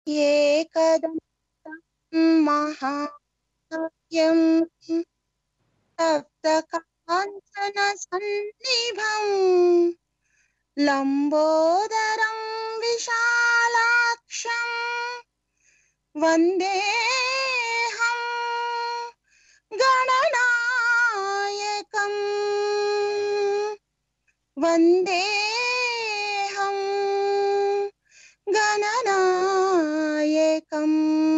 ఏకదంతం మహాకావ్యం సప్తకాంచన సన్నిభం లంబోదరం విశాలాక్షం వందేహం గణనాయకం వందేహం గణనాయకం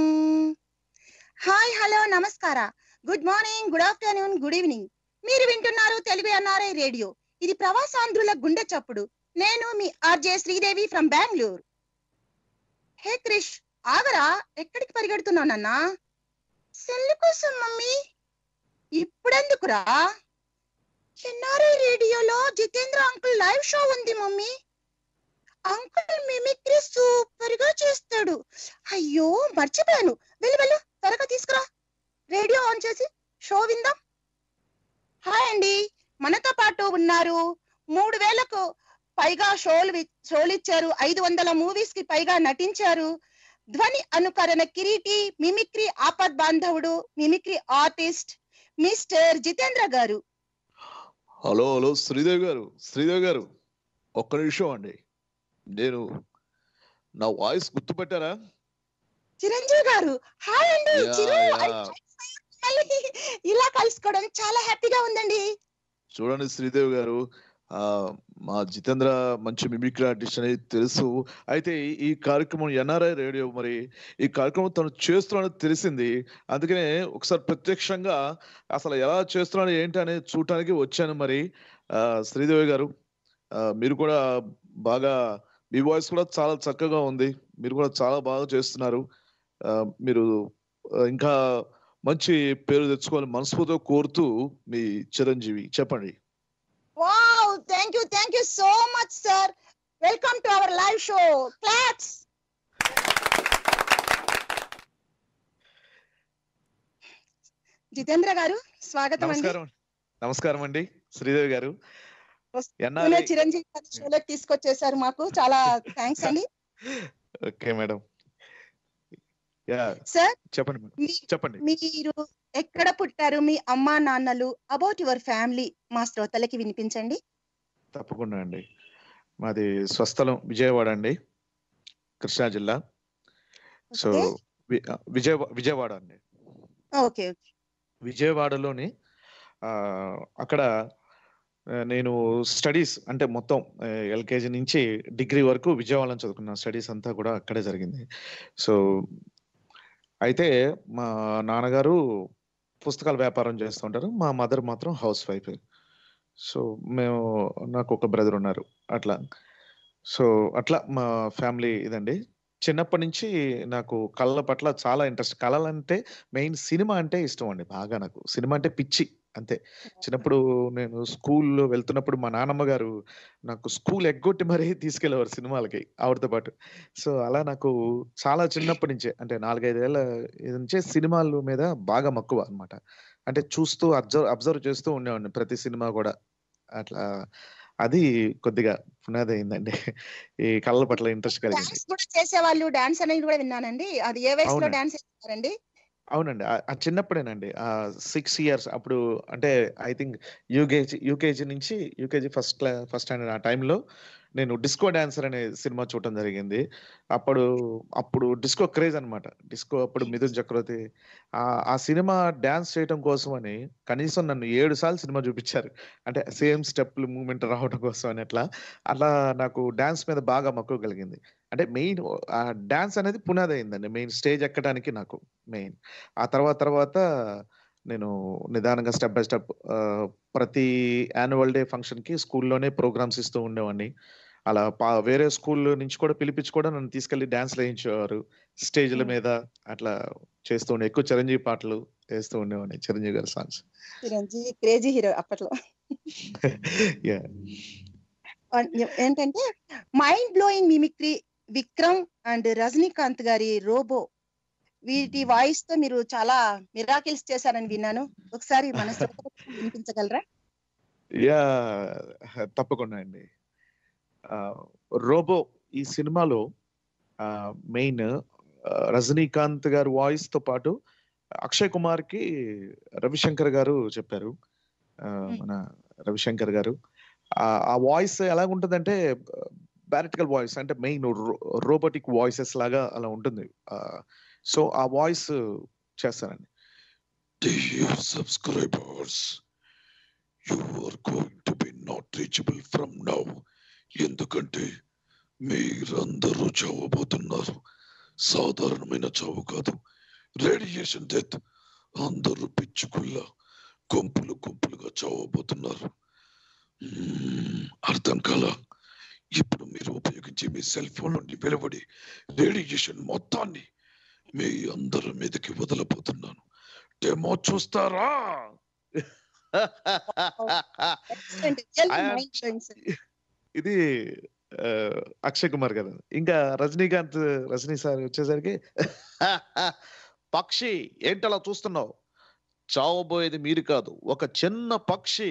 హాయ్ హలో నమస్కార good morning good afternoon good evening మీరు వింటున్నారు తెలుగు ఎన్ఆర్ఐ రేడియో ఇది ప్రవాసాంధ్రుల గుండె చప్పుడు నేను మీ RJ Sridevi from Bengaluru hey Krish ఆగరా ఎక్కడికి పరిగెడుతున్నానన్నా సెల్లు కోసం మమ్మీ ఇప్పుడెందుకురా ఎన్ఆర్ఐ రేడియోలో జితేంద్ర అంకుల్ లైవ్ షో ఉంది మమ్మీ అంకుల్ మిమిక్రీ సూపర్ గా చేస్తాడు అయ్యో మర్చిపోయాను వెళ్ళు వెళ్ళు త్వరగా తీసుకురా రేడియో ఆన్ చేసి షో విందాం హాయ్ అండి మనతో పాటు ఉన్నారు మూడు వేలకు పైగా షోలు వి- షోలు ఇచ్చారు ఐదు వందల మూవీస్ కి పైగా నటించారు ధ్వని అనుకరణ కిరీటి మిమిక్రీ ఆపద్ బాంధవుడు మిమిక్రీ ఆర్టిస్ట్ మిస్టర్ జితేంద్ర గారు హలో హలో శ్రీదేవి గారు శ్రీదేవి గారు ఒక్క నిమిషం అండి నేను నా వాయిస్ గుర్తుపెట్టారా చిరంజీవి గారు హాయ్ అండి యా, చిరు యా. I- మళ్ళీ ఇలా కలుసుకోవడం చాలా హ్యాపీగా ఉందండి చూడండి శ్రీదేవి గారు ఆ మా జితేంద్ర మంచి మిమిక్రీ ఆర్టిస్ట్ అనేది తెలుసు అయితే ఈ- ఈ కార్యక్రమం ఎన్ఆర్ఐ రేడియో మరి ఈ కార్యక్రమం తను చేస్తున్నాడని తెలిసింది అందుకనే ఒకసారి ప్రత్యక్షంగా అసలు ఎలా చేస్తున్నాడు ఏంటి అనేది చూడటానికి వచ్చాను మరి ఆ, శ్రీదేవి గారు ఆ, మీరు కూడా బాగా మీ వాయిస్ కూడా చాలా చక్కగా ఉంది మీరు కూడా చాలా బాగా చేస్తున్నారు ఆ, మీరు ఆ, ఇంకా మంచి పేరు తెచ్చుకోవాలని మనస్ఫూర్తిగా కోరుతూ మీ చిరంజీవి చెప్పండి wow thank you thank you so much sir welcome to our live show claps Jitendra garu స్వాగతం అండి నమస్కారం నమస్కారం అండి శ్రీదేవి గారు వస్తూనే ఎన్ఆర్ఐ చిరంజీవి గారి షోలోకి తీసుకొచ్చేసారు మాకు చాలా థ్యాంక్స్ అండి ఓకే మేడం యా సార్ చెప్పండి మేడం మీ- చెప్పండి మీరు ఎక్కడ పుట్టారు మీ అమ్మా నాన్నలు అబౌట్ యువర్ ఫ్యామిలీ మా శ్రోతలకి వినిపించండి తప్పకుండా అండి మాది స్వస్థలం విజయవాడ అండి కృష్ణా జిల్లా సో ఓకే వి- విజయ విజయవాడ అండి ఓకే విజయవాడలోని ఆ, అక్కడ ఆ, నేను స్టడీస్ అంటే మొత్తం ఎల్కేజీ నుంచి డిగ్రీ వరకు విజయవాడలో చదువుకున్న స్టడీస్ అంతా కూడా అక్కడే జరిగింది సో అయితే మా నాన్నగారు పుస్తకాల వ్యాపారం చేస్తుంటారు మా మదర్ మాత్రం హౌస్ వైఫ్ సో మేము నాకు ఒక బ్రదర్ ఉన్నారు అట్లా సో అట్లా మా ఫ్యామిలీ ఇదండి చిన్నప్పటి నుంచి నాకు కళల పట్ల చాలా ఇంట్రెస్ట్ కళలు అంటే మెయిన్ సినిమా అంటే ఇష్టం అండి బాగా నాకు సినిమా అంటే పిచ్చి అంతే చిన్నప్పుడు నేను స్కూల్లో వెళ్తున్నప్పుడు మా నాన్నమ్మ గారు నాకు స్కూల్ ఎగ్గొట్టి మరీ తీసుకెళ్లేవారు సినిమాలకి ఆవిడతో పాటు సో అలా నాకు చాలా చిన్నప్పటి నుంచే అంటే నాలుగైదేళ్ల ఇది నుంచే సినిమాల మీద బాగా మక్కువ అన్నమాట అంటే చూస్తూ అబ్జర్వ్ అబ్జర్వ్ చేస్తూ ఉండేవాడిని ప్రతి సినిమా కూడా అట్లా అది కొద్దిగా పునాది అయిందండి ఈ కళల పట్ల ఇంట్రెస్ట్ కలిగింది డాన్స్ కూడా చేసేవాళ్ళు డాన్స్ అనేది కూడా విన్నానండి అది ఏ వయసులో అవునండి. డాన్స్ చేస్తారండి అవునండి ఆ- ఆ చిన్నప్పుడేనండి ఆ సిక్స్ ఇయర్స్ అప్పుడు అంటే ఐ థింక్ యూకేజీ యూకేజీ నుంచి యూకేజీ ఫస్ట్ క్లా ఫస్ట్ స్టాండర్డ్ ఆ టైంలో నేను డిస్కో డాన్సర్ అనే సినిమా చూడటం జరిగింది అప్పుడు అప్పుడు డిస్కో క్రేజ్ అన్నమాట డిస్కో అప్పుడు మిథున్ చక్రవర్తి ఆ ఆ సినిమా డాన్స్ చేయటం కోసం అని కనీసం నన్ను ఏడు సార్లు సినిమా చూపించారు అంటే సేమ్ స్టెప్లు మూమెంట్ రావడం కోసం అని అట్లా అలా నాకు డాన్స్ మీద బాగా మక్కువ కలిగింది అంటే మెయిన్ ఆ డాన్స్ అనేది పునాది అయిందండి మెయిన్ స్టేజ్ ఎక్కడానికి నాకు మెయిన్ ఆ తర్వాత తర్వాత నేను నిదానంగా స్టెప్ బై స్టెప్ ప్రతి యాన్యువల్ డే ఫంక్షన్ కి స్కూల్లోనే ప్రోగ్రామ్స్ ఇస్తూ ఉండేవాడిని అలా పా వేరే స్కూల్ నుంచి కూడా పిలిపించి కూడా నన్ను తీసుకెళ్లి డాన్స్ వేయించేవారు స్టేజ్ల Hmm. మీద అట్లా చేస్తూ ఉండే ఎక్కువ చిరంజీవి పాటలు వేస్తూ ఉండేవాడిని Chiranjeevi garu songs Chiranjeevi crazy hero అప్పట్లో యా అన్- ఏంటంటే mind blowing mimicry Vikram and Rajinikanth garu Robo వీటి వాయిస్ తో మీరు చాలా మిరాకిల్స్ చేశారని విన్నాను ఒకసారి మన శ్రోతలకు వినిపించగలరా యా తప్పకుండా అండి ఆ, రోబో ఈ సినిమాలో మెయిన్ రజనీకాంత్ గారు వాయిస్ తో పాటు అక్షయ్ కుమార్ కి రవిశంకర్ గారు చెప్పారు ఆ, Hmm. మన రవిశంకర్ గారు ఆ ఆ వాయిస్ ఎలా ఉంటుందంటే బ్యారిటికల్ వాయిస్ అంటే మెయిన్ రోబోటిక్ వాయిసెస్ లాగా అలా ఉంటుంది సో ఆ వాయిస్ చేస్తానండి Dear subscribers, you are going to be not reachable from now. ఎందుకంటే మీరందరూ చావబోతున్నారు సాధారణమైన చావు కాదు రేడియేషన్ డెత్ అందరూ పిచ్చుకుల్ల గుంపులు గుంపులుగా చావబోతున్నారు మ్మ్, అర్థం కాల ఇప్పుడు మీరు ఉపయోగించే మీ సెల్ ఫోన్ నుండి వెలువడి రేడియేషన్ మొత్తాన్ని మీ అందరి మీదకి వదలబోతున్నాను డెమో చూస్తారా Excellent. Really I am- mind blowing, sir. ఇది ఆ, అక్షయ్ కుమార్ గారు ఇంకా రజనీకాంత్ రజనీ సార్ వచ్చేసరికి పక్షి ఏంటలా చూస్తున్నావు చావబోయేది మీరు కాదు ఒక చిన్న పక్షి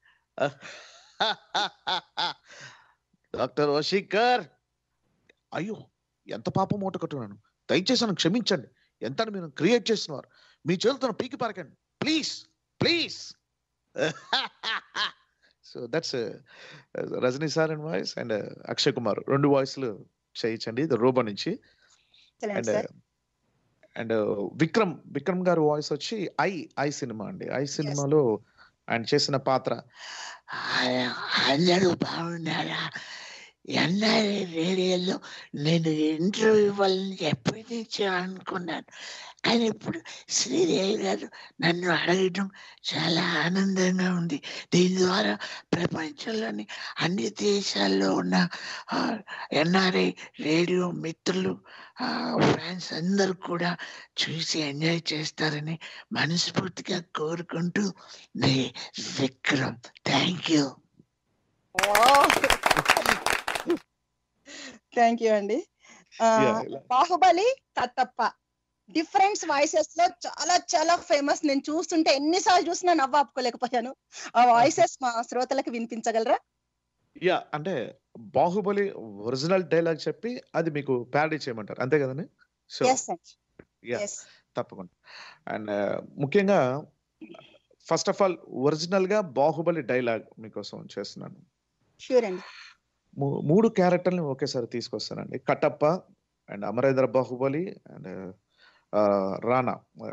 డాక్టర్ వశీకర్ అయ్యో ఎంత పాపం మూట కట్టున్నాను దయచేసి నన్ను క్షమించండి ఎంత మీరు క్రియేట్ చేస్తున్నారు మీ చేతులను పీకి పారకండి please please so that's Rajini sir and voice and Akshay Kumar రెండు వాయిస్లు చేయించండి ఇది రోబో నుంచి Excellent, and sir. And Vikram Vikram garu voice వచ్చి ఐ ఐ సినిమా అండి ఐ సినిమాలో ఆయన చేసిన పాత్ర అందరూ బాగున్నారా ఎన్ఆర్ఐ రేడియోలో నేను ఇంటర్వ్యూ ఇవ్వాలని ఎప్పటి నుంచో అనుకున్నాను కానీ ఇప్పుడు శ్రీదేవి గారు నన్ను అడగడం చాలా ఆనందంగా ఉంది దీని ద్వారా ప్రపంచంలోని అన్ని దేశాల్లో ఉన్న ఎన్ఆర్ఐ రేడియో మిత్రులు ఫ్యాన్స్ అందరూ కూడా చూసి ఎంజాయ్ చేస్తారని మనస్ఫూర్తిగా కోరుకుంటూ నే Vikram thank you thank you అండి ఆ, Yeah, ఇలా- బాహుబలి కట్టప్ప డిఫరెంట్ వాయిసెస్ లో చాలా చాలా ఫేమస్ నేను చూస్తుంటే ఎన్నిసార్లు చూసినా నవ్వు ఆపుకోలేకపోయాను ఆ వాయిసెస్ మా శ్రోతలకు వినిపించగలరా యా అంటే బాహుబలి ఒరిజినల్ డైలాగ్ చెప్పి అది మీకు ప్యారడీ చేయమంటారు అంతే కదండి సో ఎస్ Yeah. ఎస్ తప్పకుండా అండ్ ముఖ్యంగా ఫస్ట్ ఆఫ్ ఆల్ ఒరిజినల్ గా బాహుబలి డైలాగ్ మీకోసం చేస్తున్నాను షూర్ అండి మూ- మూడు క్యారెక్టర్ని ఒకేసారి తీసుకొస్తానండి కట్టప్ప అండ్ అమరేంద్ర బాహుబలి అండ్ రానా ఆ,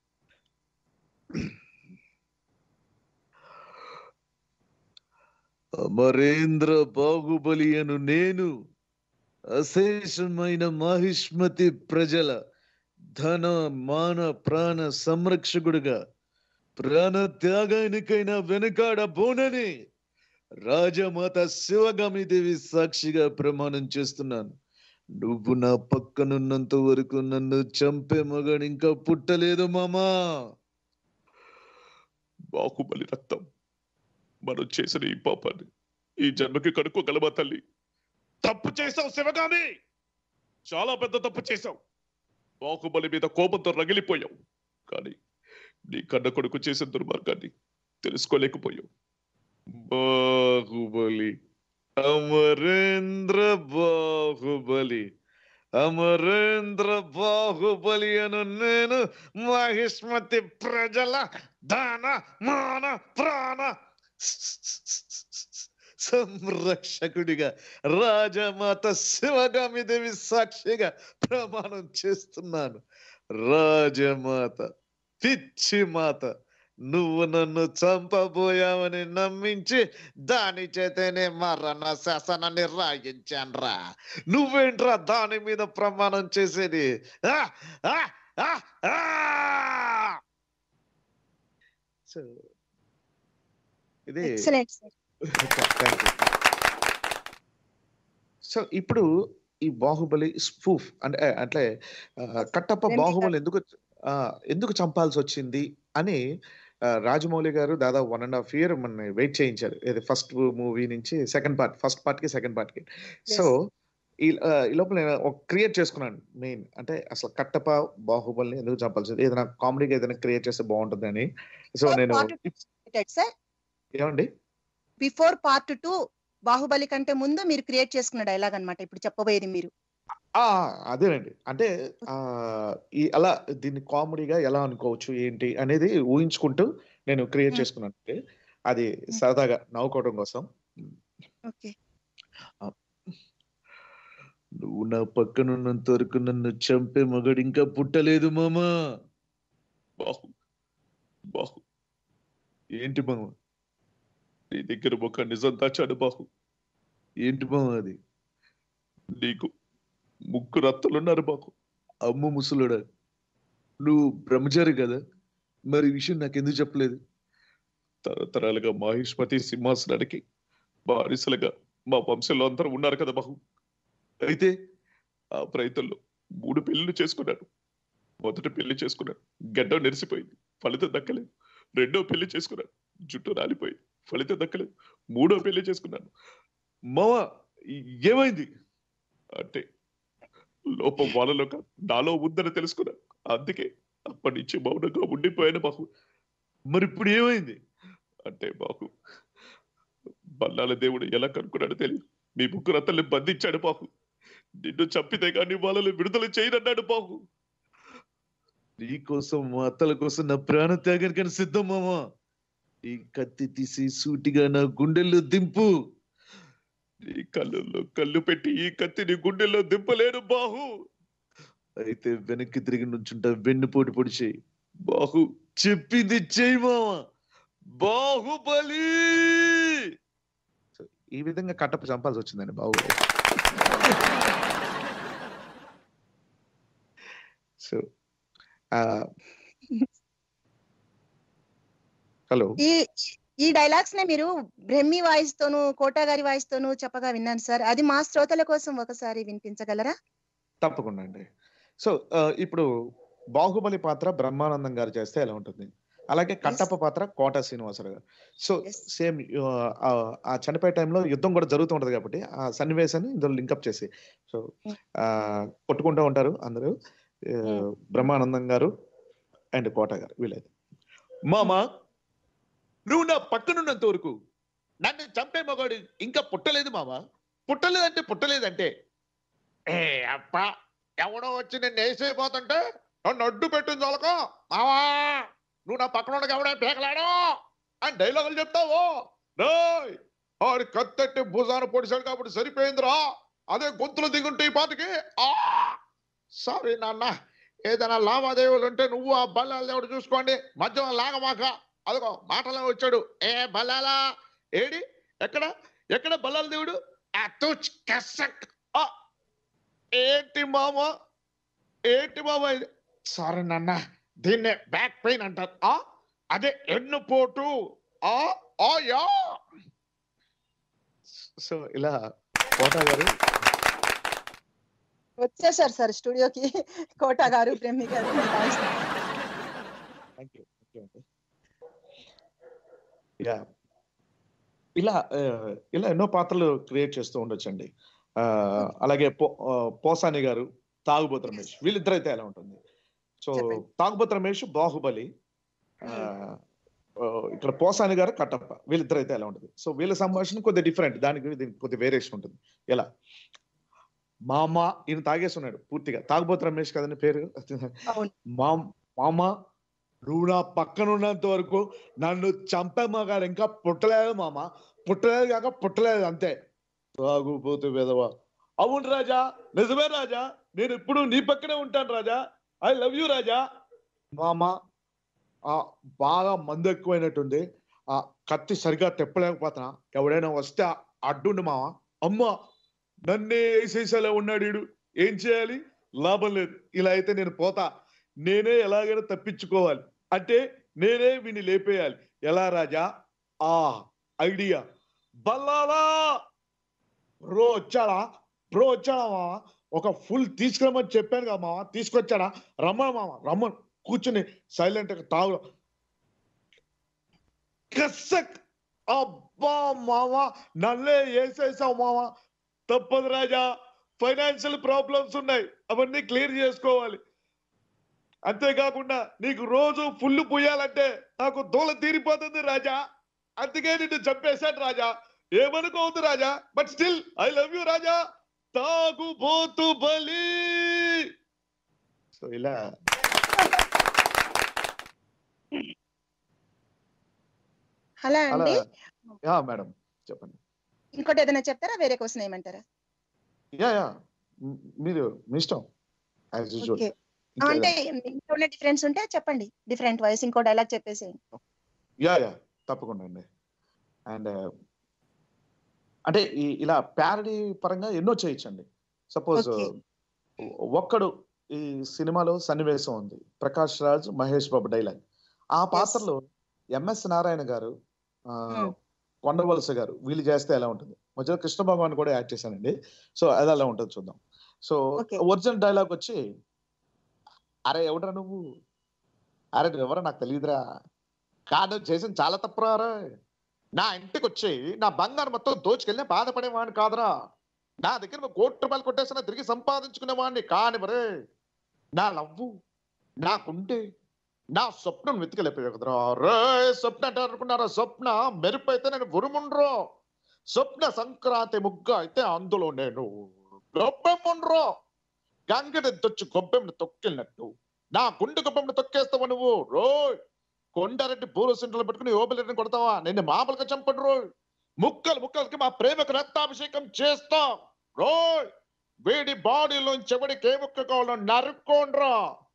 అమరేంద్ర బాహుబలి అను నేను అశేషమైన మహిష్మతి ప్రజల ధన మాన ప్రాణ సంరక్షకుడుగా ప్రాణ త్యాగానికైనా వెనుకాడ బోనని రాజమాత శివగామి దేవి సాక్షిగా ప్రమాణం చేస్తున్నాను నువ్వు నా పక్కనున్నంత వరకు నన్ను చంపే మగాడు ఇంకా పుట్టలేదు మామా బాహుబలి రక్తం మనం చేసిన ఈ పాపాన్ని ఈ జన్మకి కనుక్కోగలమా తల్లి తప్పు చేసావు శివగామి చాలా పెద్ద తప్పు చేసావు బాహుబలి మీద కోపంతో రగిలిపోయావు కానీ నీ కన్న కొడుకు చేసిన దుర్మార్గాన్ని తెలుసుకోలేకపోయావు బాహుబలి అమరేంద్ర బాహుబలి అమరేంద్ర బాహుబలి అను నేను మహిష్మతి ప్రజల దాన మాన ప్రాణ సంరక్షకుడిగా రాజమాత శివగామి దేవి సాక్షిగా ప్రమాణం చేస్తున్నాను రాజమాత పిచ్చి మాత నువ్వు నన్ను చంపబోయావని నమ్మించి దాని చేతనే మరణ శాసనాన్ని రాయించాన్రా నువ్వేంట్రా దాని మీద ప్రమాణం చేసేది ఆ! ఆ! ఆ! ఆ! సో ఇది excellent sir thank you so ఇప్పుడు ఈ బాహుబలి స్పూఫ్ అంటే అంటే ఆ, కట్టప్ప Remake బాహుబలి ఎందుకు ఆ, ఎందుకు చంపాల్సి వచ్చింది అని ఆ, రాజమౌళి గారు దాదాపు వన్ అండ్ హాఫ్ ఇయర్ మన వెయిట్ చేయించారు ఇది ఫస్ట్ మూవీ నుంచి సెకండ్ పార్ట్ ఫస్ట్ పార్ట్ కి సెకండ్ పార్ట్ కి సో ఈ ఆ, ఈ లోపల నేను ఒక క్రియేట్ చేసుకున్నాను మెయిన్ అంటే అసలు కట్టప్ప బాహుబలిని ఎందుకు చంపాల్సింది ఏదైనా కామెడీగా ఏదైనా క్రియేట్ చేస్తే బాగుంటుంది అని సో Before నేను part సార్ ఏమండి బిఫోర్ పార్ట్ టూ బాహుబలి కంటే ముందు మీరు క్రియేట్ చేసుకున్న డైలాగ్ అన్నమాట ఇప్పుడు చెప్పబోయేది మీరు ఆ! అదేనండి. అంటే ఆహ్, ఈ అలా దీన్ని కామెడీగా ఎలా అనుకోవచ్చు ఏంటి అనేది ఊహించుకుంటూ నేను క్రియేట్ హ్మ్. చేసుకున్నానండి. అది హ్మ్. సరదాగా నవ్వుకోవడం కోసం. హ్మ్. ఓకే. ఆ! నువ్వు నా పక్కనున్నంత వరకు నన్ను చంపే మగాడు ఇంకా పుట్టలేదు మామా. బాహు. బాహు. ఏంటి మామ? నీ దగ్గర ఒక నిజం దాచాడు బాహు. ఏంటి మామ అది? నీకు ముగ్గురు అత్తలున్నారు బాహు. అమ్మ ముసలోడా. నువ్వు బ్రహ్మచారి కదా! మరి ఈ విషయం నాకెందుకు చెప్పలేదు? తరతరాలుగా మాహిష్మతి సింహాసనానికి బానిసలుగా మా వంశంలో అందరూ ఉన్నారు కదా బాహు. అయితే ఆ ప్రయత్నంలో 3 పెళ్లిళ్లు చేసుకున్నాను. మొదటి పెళ్లి చేసుకున్నాను. గడ్డం నెరిసిపోయింది. ఫలితం దక్కలేదు. రెండో పెళ్లి చేసుకున్నాను. జుట్టు రాలిపోయింది. ఫలితం దక్కలేదు. మూడో పెళ్లి చేసుకున్నాను. మామ ఏమైంది? అంటే లోపం వాళ్ళలో కాదు నాలో ఉందని తెలుసుకున్నాను. అందుకే అప్పటి నుంచి మౌనంగా ఉండిపోయాను బాహు. మరిప్పుడు ఏమైంది? అంటే బాహు బల్లాల దేవుడు ఎలా కనుక్కున్నాడో తెలియదు. మీ ముగ్గురు అత్తల్ని బంధించాడు బాహు. నిన్ను చంపితే గాని వాళ్ళని విడుదల చేయనన్నాడు బాహు. నీ కోసం మా అత్తల కోసం నా ప్రాణ త్యాగానికైనా సిద్ధం మామ. ఈ కత్తి తీసి సూటిగా నా గుండెల్లో దింపు. నీ కళ్ళల్లో కళ్ళు పెట్టి ఈ కత్తి నీ గుండెల్లో దింపలేను బాహు. అయితే వెనక్కి తిరిగి నుంచుంటా వెన్నుపోటు పొడిచి బాహు చెప్పింది చెయ్యి మామ. బాహుబలి! సో, ఈ విధంగా కట్టప్ప చంపాల్సి వచ్చిందండి బాహుబలి. సో ఆహ్ హలో. ఈ ఈ డైలాగ్స్ నే మీరు బ్రహ్మి వాయిస్ తోను, కోట గారి వాయిస్ తోను చెప్పగా విన్నాను సార్. అది మా శ్రోతల కోసం ఒకసారి వినిపించగలరా? తప్పకుండా అండి. సో ఆహ్, ఇప్పుడు బాహుబలి పాత్ర బ్రహ్మానందం గారు చేస్తే ఎలా ఉంటుంది? అలాగే యెస్. కట్టప్ప పాత్ర కోట శ్రీనివాసరావు గారు. So yes. సేమ్ ఆహ్, ఆహ్, ఆ చనిపోయే టైంలో యుద్ధం కూడా జరుగుతూ ఉంటది కాబట్టి ఆ సన్నివేశాన్ని ఇందులో లింకప్ చేసి సో హ్మ్. ఆహ్, కొట్టుకుంటూ ఉంటారు అందరూ. హ్మ్. ఆహ్, బ్రహ్మానందం గారు అండ్ కోట గారు వీళ్ళైతే. మామ నువ్వు నా పక్కనున్నంత వరకు నన్ను చంపే మగాడు ఇంకా పుట్టలేదు మామ. పుట్టలేదంటే పుట్టలేదంటే. ఏ అబ్బా ఎవడో వచ్చి నిన్ను వేసేపోతుంటే నన్ను అడ్డు పెట్టింది చాలకో మావా నువ్వు నా పక్కన ఉండగా ఎవడే పీకలాడు అని డైలాగులు చెప్తావు రేయ్ ఆడి కత్తెట్టి భుజాన పొడిచాడు కాబట్టి సరిపోయిందిరా అదే గొంతులు దిగుంటే ఈ పాటికి ఆ సారీ నాన్న ఏదైనా లావాదేవీలు ఉంటే నువ్వు ఆ బల్లాల దేవుడు చూసుకోండి మధ్యలో లాగమాక అదిగో మాటలో వచ్చాడు ఏ బల్లాలా ఏడి ఎక్కడ ఎక్కడ బల్లాల దేవుడు ఆ తుచ్ కసక్ ఆ ఏంటి మామ ఏంటి మామ ఇది సారీ నాన్న దీన్నే బ్యాక్ పెయిన్ అంటారు ఆ అదే ఎన్నుపోటు ఆ ఆ యా సో ఇలా కోట గారు వచ్చేసారు సార్ స్టూడియోకి కోట గారు, బ్రహ్మి గారు మీ voice thank you. Thank you అండి. యాహ్! ఇలా ఆహ్, ఇలా ఎన్నో పాత్రలు క్రియేట్ చేస్తూ ఉండొచ్చండి. ఆహ్, ఓకే. అలాగే పో ఆహ్, పోసాని గారు, తాగుబోతు రమేష్ వీళ్ళిద్దరైతే ఎలా ఉంటుంది? సో చెప్పండి. తాగుబోతు రమేష్, బాహుబలి హ్మ్. ఆహ్, ఆహ్, ఇక్కడ పోసాని గారు, కట్టప్ప వీళ్ళిద్దరైతే ఎలా ఉంటది? సో వీళ్ళ సంభాషణ కొద్దిగా డిఫరెంట్. దానికి దీనికి కొద్దిగా వేరియేషన్ ఉంటుంది. ఎలా? మామ ఈయన తాగేసున్నాడు పూర్తిగా. తాగుబోతు రమేష్ కదండీ పేరు. అవును. మామ్ మామ నువ్వు నా పక్కనున్నంత వరకు నన్ను చంపే మగాడు ఇంకా పుట్టలేదు మామ. పుట్టలేదు కాక పుట్టలేదు అంతే. తాగుబోతు వెధవ. అవును రాజా. నిజమే రాజా. నేను ఎప్పుడు నీ పక్కనే ఉంటాను రాజా. ఐ లవ్ యూ రాజా. మామ ఆహ్, బాగా మందు ఎక్కువైనట్టుంది. ఆ కత్తి సరిగ్గా తిప్పలేకపోతున్నా. ఎవడైనా వస్తే అడ్డుండు మామ. అమ్మా! నన్నే ఏసేసేలా ఉన్నాడు ఈడు. ఏం చేయాలి? లాభం లేదు. ఇలా అయితే నేను పోతా. నేనే ఎలాగైనా తప్పించుకోవాలి. అంటే నేనే వీడిని లేపేయాలి. ఎలా రాజా? ఆ! ఐడియా. బల్లాలా! బ్రో వచ్చాడా? బ్రో వచ్చాడా మామ? ఒక ఫుల్ తీసుకురమ్మని చెప్పాను కదా మామ. తీసుకొచ్చాడా? రమ్మను మామ. రమ్మను. కూర్చొని సైలెంట్‌గా తాగు. కస్సక్ అబ్బా మామ నన్నే ఏసేసావు మామ. తప్పదు రాజా. ఫైనాన్షియల్ ప్రాబ్లమ్స్ ఉన్నాయి. అవన్నీ క్లియర్ చేసుకోవాలి. అంతేకాకుండా నీకు రోజు ఫుల్ పుయ్యాలంటే నాకు దూల తీరిపోతుంది రాజా. అందుకే నిన్ను చంపేశాను రాజా. ఏమనుకోవద్దు రాజా. But still I love you రాజా. తాగుబోతు బలి సో ఇలా అలా అలా అండి యా మేడం చెప్పండి ఇంకోటి ఏదైనా చెప్తారా వేరే క్వశ్చన్ ఏమంటారా యా యా మ్- మీరు మీ ఇష్టం యాజ్ యూజువల్ ఓకే అంటే ఇంకొన్ని డిఫరెన్స్ ఉంటే చెప్పండి డిఫరెంట్ వాయిస్ ఇంకో డైలాగ్ చెప్పేసేయండి యా యా తప్పకుండా అండి అండ్ అంటే ఈ ఇలా ప్యారడీ పరంగా ఎన్నో చేయొచ్చండి సపోజ్ Okay. ఒక్కడు ఈ సినిమాలో సన్నివేశం ఉంది ప్రకాష్ రాజ్ మహేష్ బాబు డైలాగ్ ఆ పాత్రలో ఎంఎస్ నారాయణ గారు ఆ, Hmm. కొండవలస గారు వీళ్ళు చేస్తే ఎలా ఉంటుంది మధ్యలో కృష్ణ భగవాన్ కూడా యాడ్ చేశానండి సో అది ఎలా ఉంటుంది చూద్దాం సో Okay. ఒరిజినల్ డైలాగ్ వచ్చి అరే ఎవడరా నువ్వు అరే నువ్వు ఎవరో నాకు తెలియదురా కాదు చేసిన చాలా తప్పురా అరే నా ఇంటికి వచ్చి నా బంగారం మొత్తం దోచుకెళ్ళి బాధపడేవాడిని కాదురా నా దగ్గర నువ్వు కోటి రూపాయలు కొట్టేసిన తిరిగి సంపాదించుకునేవాడిని కాని మరే నా లవ్వు నాకుంటే నా స్వప్నం వెతికెళ్ళిపోయావు కదరా రే స్వప్న అంటే అనుకున్నారా స్వప్న మెరుపు అయితే నేను ఉరుముండ్రో స్వప్న సంక్రాంతి ముగ్గ అయితే అందులో నేను గొప్పెమ్ముండ్రో గంగని తొచ్చి గొప్పెమ్మని తొక్కినట్టు నా గుండె గొప్పెమ్మని తొక్కేస్తావా నువ్వు రోయ్ కొండారెడ్డి పూర్వ సెంటర్లో పెట్టుకుని ఓపెన్ కొడతావా నిన్ను మామూలుగా చంపడు రోయ్ ముక్కలు ముక్కలకి మా ప్రేమకు రక్తాభిషేకం చేస్తా రోయ్ వీడి బాడీలోంచి ఎవడికి ఏ ముక్క కావాలో నరుక్కోండ్రా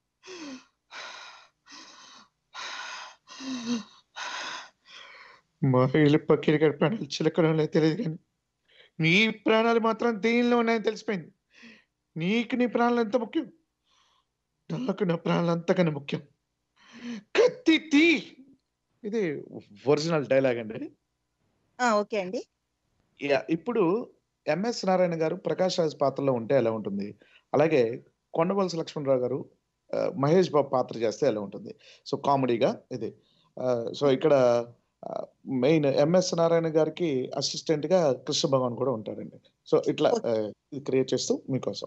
మహిళ పక్కిరి గారి ప్రాణాలు చిలకడంలో తెలియదు కానీ నీ ప్రాణాలు మాత్రం దీనిలో ఉన్నాయని తెలిసిపోయింది నీకు నీ ప్రాణాలు ఎంత ముఖ్యం నాకు నా ప్రాణాలు అంతకన్నా ముఖ్యం కత్తి తీ ఇది ఒరిజినల్ డైలాగ్ అండి ఓకే అండి యా, ఇప్పుడు ఎంఎస్ నారాయణ గారు ప్రకాష్ రాజ్ పాత్రలో ఉంటే ఎలా ఉంటుంది అలాగే కొండవలస లక్ష్మణరావు గారు ఆ, మహేష్ బాబు పాత్ర చేస్తే ఎలా ఉంటుంది సో కామెడీగా ఇది ఆ, సో ఇక్కడ మెయిన్ ఎంఎస్ నారాయణ గారికి అసిస్టెంట్ గా కృష్ణ భగవాన్ కూడా ఉంటారండి సో ఇట్లా ఆ, ఇది క్రియేట్ చేస్తూ మీకోసం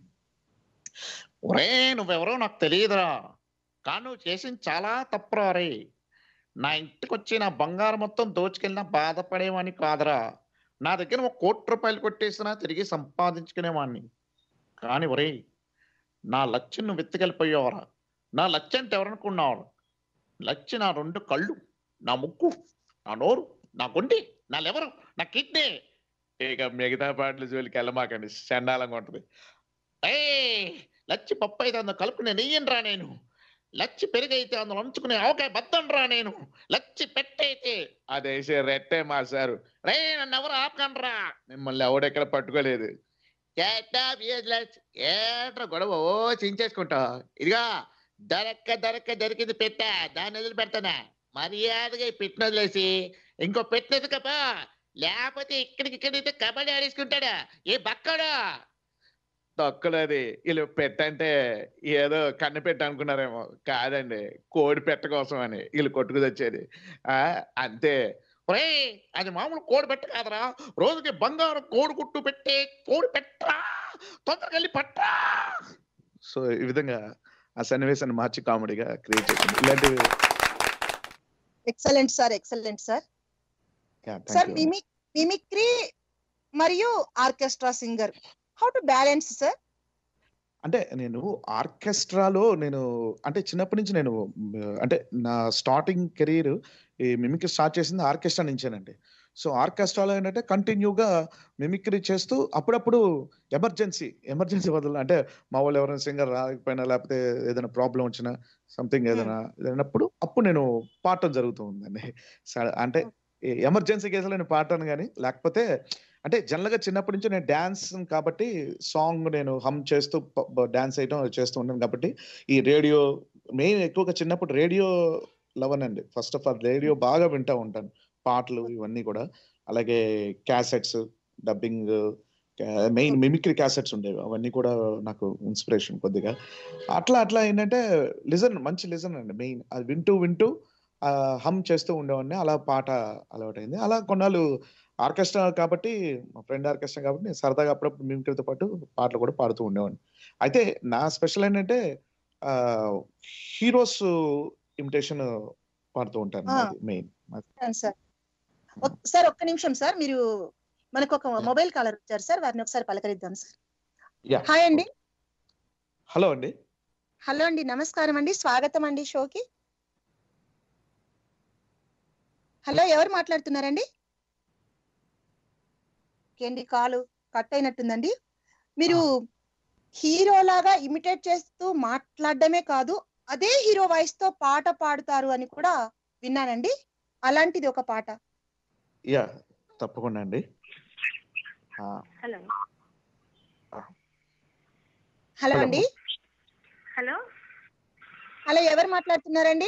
ఒరే నువ్వెవరో నాకు తెలియదురా కానీ నువ్వు చేసింది చాలా తప్పురా రే నా ఇంటికి వచ్చి నా బంగారం మొత్తం దోచుకెళ్ళినా బాధపడేవాడిని కాదురా నా దగ్గర ఒక కోటి రూపాయలు కొట్టేసినా తిరిగి సంపాదించుకునేవాడిని కానీ ఒరే నా లక్ష్యం నువ్వు వెతుకెళ్ళిపోయావరా నా లక్ష్యం అంటే ఎవరనుకున్నావు లక్ష్యం నా రెండు కళ్ళు నా ముక్కు నా నోరు నా గుండె నా లెవరు నా కిడ్నీ ఇక మిగతా పాటలు జోలికి వెళ్ళమాకండి చండాలంగా ఉంటుంది ఏ లచ్చి పప్పు అయితే అందులో కలుపుకునే నెయ్యను నేను లచ్చి పెరుగైతే అందులో ఉంచుకునే ఆవకాయ బద్దం రా నేను లచ్చి పెట్టయితే అదేసే రెట్టే మా సారు రే నన్ను ఎవరు ఆపకండ్రా మిమ్మల్ని ఎవడెక్కడ పట్టుకోలేదు ఏట్రా గొడవ ఓ చించేసుకుంటా ఇదిగా దొరక్క దొరక్క దొరికింది పెట్టా దాన్ని వదిలి పెడతానా మర్యాదగా ఈ పెట్టిన వదిలేసి ఇంకో పెట్టినది కపా లేకపోతే ఇక్కడికి ఇక్కడైతే కబడ్డీ ఆడేసుకుంటాడా ఏ బక్కడా తొక్కలేదు వీళ్ళు పెట్టంటే ఏదో కన్ను పెట్ట అనుకున్నారేమో కాదండి కోడి పెట్ట కోసం అని వీళ్ళు కొట్టుకు తెచ్చేది ఆ అంతే ఒరేయ్ అది మామూలు కోడి పెట్ట కాదరా రోజుకి బంగారం కోడి కుట్టు పెట్టే కోడి పెట్టరా తొందరగా వెళ్ళి పట్టరా సో ఈ విధంగా ఆ సన్నివేశాన్ని మార్చి కామెడీగా క్రియేట్ చేసింది ఇలాంటివి excellent sir excellent sir yeah, thank sir you. Mimic mimicry మరియు orchestra singer how to balance sir అంటే నేను ఆర్కెస్ట్రాలో నేను అంటే చిన్నప్పటి నుంచి నేను మ్, అంటే నా స్టార్టింగ్ కెరీర్ ఈ మిమిక్రీ స్టార్ట్ చేసింది ఆర్కెస్ట్రా నుంచేనండి సో ఆర్కెస్ట్రాలో ఏంటంటే కంటిన్యూగా మిమిక్రీ చేస్తూ అప్పుడప్పుడు ఎమర్జెన్సీ ఎమర్జెన్సీ బదులు అంటే మా వాళ్ళు ఎవరైనా సింగర్ రాకపోయినా లేకపోతే ఏదైనా ప్రాబ్లం వచ్చినా సంథింగ్ ఏదైనా లేనప్పుడు అప్పుడు నేను పాడటం జరుగుతూ ఉందండి స- అంటే ఎమర్జెన్సీ కేసులో నేను పాడతాను కానీ లేకపోతే అంటే జనరల్ గా చిన్నప్పటి నుంచి నేను డాన్స్ కాబట్టి సాంగ్ నేను హమ్ చేస్తూ డాన్స్ చేయటం చేస్తూ ఉంటాను కాబట్టి ఈ రేడియో మెయిన్ ఎక్కువగా చిన్నప్పుడు రేడియో లవన్ అండి ఫస్ట్ ఆఫ్ ఆల్ రేడియో బాగా వింటా ఉంటాను పాటలు ఇవన్నీ కూడా అలాగే cassettes dubbing main mimicry cassettes ఉండేవి అవన్నీ కూడా నాకు ఇన్స్పిరేషన్ కొద్దిగా అట్లా అట్లా ఏంటంటే లిజన్ మంచి లిజన్ అండి మెయిన్ అది వింటూ వింటూ హమ్ చేస్తూ ఉండేవాడిని అలా పాట అలవాటైంది అలా కొన్నాళ్ళు ఆర్కెస్ట్రా కాబట్టి మా ఫ్రెండ్ ఆర్కెస్ట్రా కాబట్టి నేను సరదాగా అప్పుడప్పుడు మిమిక్రీతో పాటు పాటలు కూడా పాడుతూ ఉండేవాడిని అయితే నా స్పెషల్ ఏంటంటే హీరోస్ ఇమిటేషన్ పాడుతూ ఉంటాను Ah. మెయిన్ సార్ ఒక్- సార్ ఒక్క నిమిషం సార్ మీరు మనకు ఒక మొబైల్ కాలర్ వచ్చారు సార్ వారిని ఒకసారి పలకరిద్దాం సార్ యా హాయ్ అండి హలో అండి హలో అండి నమస్కారం అండి స్వాగతం అండి షోకి హలో ఎవరు మాట్లాడుతున్నారండి ఏంటి కాలు కట్ అయినట్టుందండి మీరు హీరోలాగా ఇమిటేట్ చేస్తూ మాట్లాడడమే కాదు అదే హీరో వాయిస్ తో పాట పాడుతారు అని కూడా విన్నానండి అలాంటిది ఒక పాట యా తప్పకుండా అండి ఆ, హలో హలో హలో. అండి హలో హలో ఎవరు మాట్లాడుతున్నారండి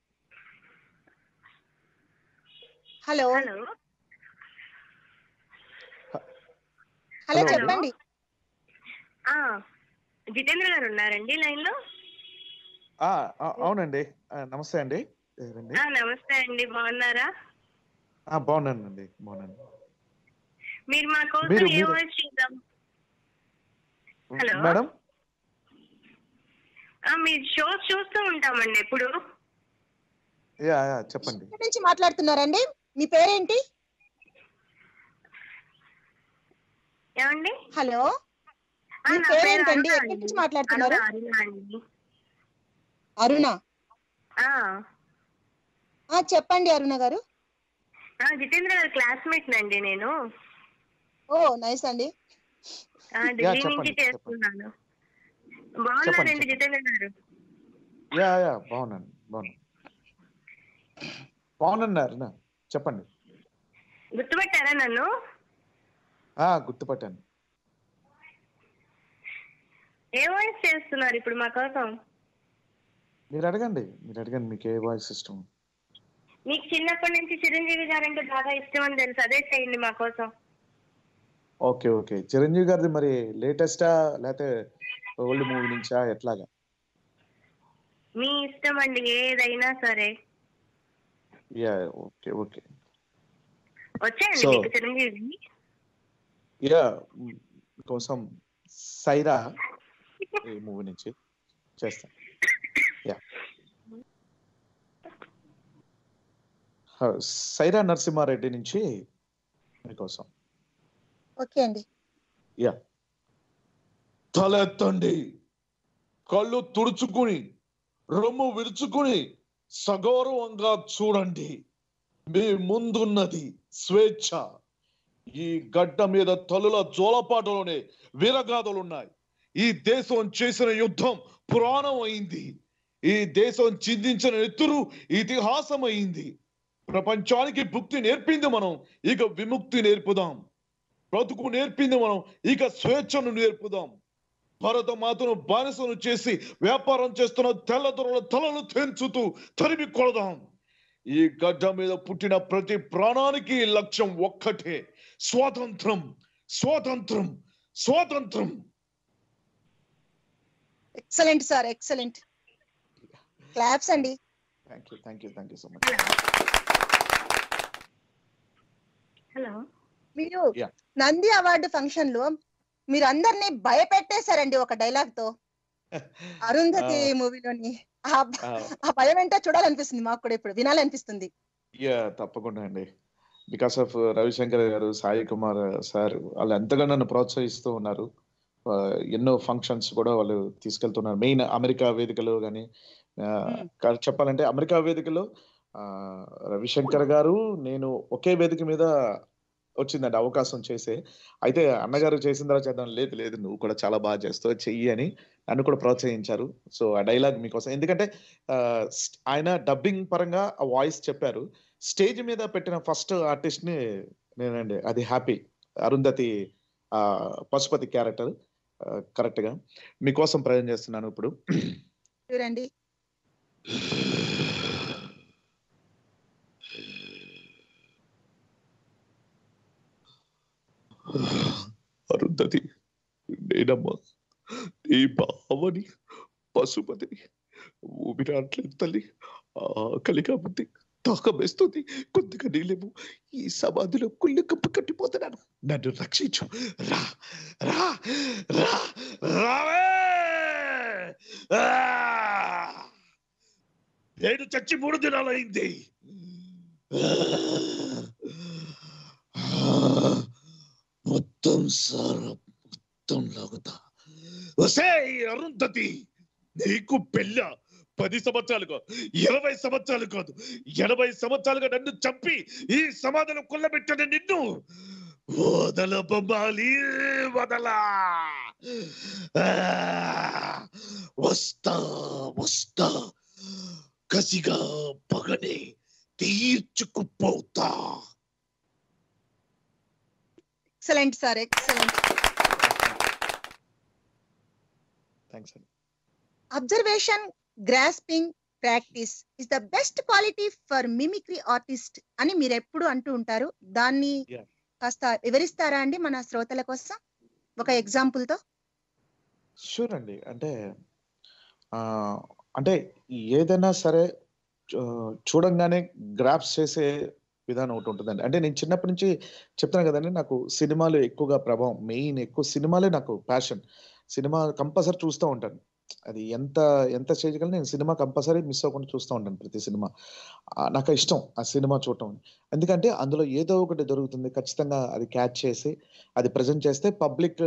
హలో హలో హలో హలో. చెప్పండి ఆ, జితేంద్ర గారు ఉన్నారండి లైన్ లో ఆ, ఆ, అవునండి ఆ, నమస్తే అండి ఎవరండి ఆ, నమస్తే అండి బాగున్నారా ఆ, బాగున్నానండి బాగున్నాను మీరు మా కోసం మీరు- ఏ మీరు- వాయిస్ చూద్దాం హలో. మేడం ఆ, మీ షోస్ చూస్తూ ఉంటామండి ఎప్పుడు యా యా చెప్పండి ఎక్కడి నుంచి మాట్లాడుతున్నారండి మీ పేరేంటి ఏమండి హలో ఆ, మీ నా పేరు పేరేంటండి అరుణ ఎక్కడి అండి. నుంచి మాట్లాడుతున్నారు అరుణ, అరుణ అండి అరుణ ఆ, ఆ చెప్పండి అరుణ గారు ఆ, జితేంద్ర గారు క్లాస్మేట్ నండి నేను ఓ నైస్ అండి ఆ, ఢిల్లీ చెప్పండి, నుంచి చెప్పండి. చేస్తున్నాను బాగున్నారండి చెప్పండి. జితేంద్ర గారు యా యా బాగున్నాను బాగున్నాను బాగున్నారు నా చెప్పండి గుర్తుపెట్టారా నన్ను ఆ గుర్తుపట్టాను ఏ వాయిస్ చేస్తున్నారు ఇప్పుడు మా కోసం మీరు అడగండి మీరు అడగండి మీకు ఏ వాయిస్ ఇష్టం మీకు చిన్నప్పటి నుంచి చిరంజీవి గారంటే బాగా ఇష్టం అని తెలుసు అదే చేయండి మా కోసం ఓకే ఓకే చిరంజీవి గారిది మరి లేటెస్టా లేకపోతే ఓల్డ్ మూవీ నుంచా ఎట్లాగా మీ ఇష్టం అండి ఏదైనా సరే యా ఓకే ఓకే వచ్చాయండి So- మీకు చిరంజీవి యా మ్, కోసం సైరా ఈ మూవీ నుంచి చేస్తాను యా హ, సైరా నరసింహారెడ్డి నుంచి మీకోసం ఓకే అండి యా తలెత్తండి కళ్ళు తుడుచుకుని రొమ్ము విరుచుకుని సగౌరవంగా చూడండి మీ ముందున్నది స్వేచ్ఛ ఈ గడ్డ మీద తలుల జోలపాటలోనే వీరగాథలున్నాయి ఈ దేశం చేసిన యుద్ధం పురాణం అయింది ఈ దేశం చిందించిన నెత్తురు ఇతిహాసం అయింది ప్రపంచానికి భుక్తి నేర్పింది మనం ఇక విముక్తి నేర్పుదాం బ్రతుకు నేర్పింది మనం ఇక స్వేచ్ఛను నేర్పుదాం భారత మాతను బానిసను చేసి వ్యాపారం చేస్తున్న తెల్లదొరల తలలు తెంచుతూ తరిమి కొడదాం ఈ గడ్డ మీద పుట్టిన ప్రతి ప్రాణానికి లక్ష్యం ఒక్కటే స్వాతంత్రం స్వాతంత్రం స్వాతంత్రం ఎక్సలెంట్ సార్ ఎక్సలెంట్ క్లాప్స్ అండి thank you thank you thank you so much hello మీరు Yeah. నంది అవార్డు ఫంక్షన్ లో మీరు అందరినీ భయపెట్టేశారండి ఒక డైలాగ్ తో అరుంధతి Ah. మూవీలోని ఆ భ- ఆ భయం ఏంటో చూడాలనిపిస్తుంది మాకు కూడా ఇప్పుడు వినాలనిపిస్తుంది యా తప్పకుండా అండి బికాస్ ఆఫ్ రవిశంకర్ గారు సాయి కుమార్ సార్ వాళ్ళు ఎంతగా నన్ను ప్రోత్సహిస్తూ ఉన్నారు ఆ, ఎన్నో ఫంక్షన్స్ కూడా వాళ్ళు తీసుకెళ్తున్నారు మెయిన్ అమెరికా వేదికలో కానీ Hmm. చెప్పాలంటే అమెరికా వేదికలో ఆ, రవిశంకర్ గారు నేను ఒకే వేదిక మీద వచ్చిందండి అవకాశం చేసే అయితే అన్నగారు చేసిన తర్వాత చేద్దాం లేదు లేదు నువ్వు కూడా చాలా బాగా చేస్తావు చెయ్యి అని నన్ను కూడా ప్రోత్సహించారు సో ఆ డైలాగ్ మీకోసం ఎందుకంటే ఆ, st- ఆయన డబ్బింగ్ పరంగా ఆ వాయిస్ చెప్పారు స్టేజ్ మీద పెట్టిన ఫస్ట్ ఆర్టిస్ట్ ని నేనండి అది హ్యాపీ అరుంధతి ఆ పశుపతి క్యారెక్టర్ కరెక్ట్ గా మీకోసం ప్రజెంట్ చేస్తున్నాను ఇప్పుడు చూడండి అరుంధతి నేనమ్మా నీ బావని పశుపతిని ఊపిరాట్లేదు తల్లి ఆకలిగా ఉంది దాహం వేస్తుంది కొద్దిగా నీళ్ళేమో ఈ సమాధిలో కుళ్ళి కప్పు కట్టిపోతున్నాను నన్ను రక్షించు రా రా రా రావే ఆ! నేను చచ్చి మూడు దినాలైంది సంసారం మొత్తం లాగుతా వసే అరుంధతి నీకు పెళ్ళ పది సంవత్సరాలు కాదు ఇరవై సంవత్సరాలు కాదు ఎనభై సంవత్సరాలుగా నన్ను చంపి ఈ సమాధిలో కొల్లబెట్టిన నిన్ను వదల బొమ్మాలి వదలా ఆ, వస్తా వస్తా కసిగా పగనే తీర్చుకుపోతా ఎక్సలెంట్ సార్ ఎక్సలెంట్ థ్యాంక్స్ అండి observation grasping practice is the best quality for mimicry artist అని మీరు ఎప్పుడు అంటూ ఉంటారు దాన్ని Yeah. కాస్త వివరిస్తారా అండి మన శ్రోతల కోసం ఒక ఎగ్జాంపుల్ తో షూర్ అండి అంటే ఆ, అంటే ఏదైనా సరే చూ- చూడంగానే గ్రాప్స్ చేసే విధానం ఒకటి ఉంటుందండి అంటే నేను చిన్నప్పటి నుంచి చెప్తాను కదండి నాకు సినిమాలు ఎక్కువగా ప్రభావం మెయిన్ ఎక్కువ సినిమాలే నాకు ప్యాషన్ సినిమా కంపల్సరీ చూస్తూ ఉంటాను అది ఎంత ఎంత చేయగలను నేను సినిమా కంపల్సరీ మిస్ అవ్వకుండా చూస్తూ ఉంటాను ప్రతి సినిమా ఆ, నాకు ఇష్టం ఆ సినిమా చూడటం ఎందుకంటే అందులో ఏదో ఒకటి దొరుకుతుంది ఖచ్చితంగా అది క్యాచ్ చేసి అది ప్రజెంట్ చేస్తే పబ్లిక్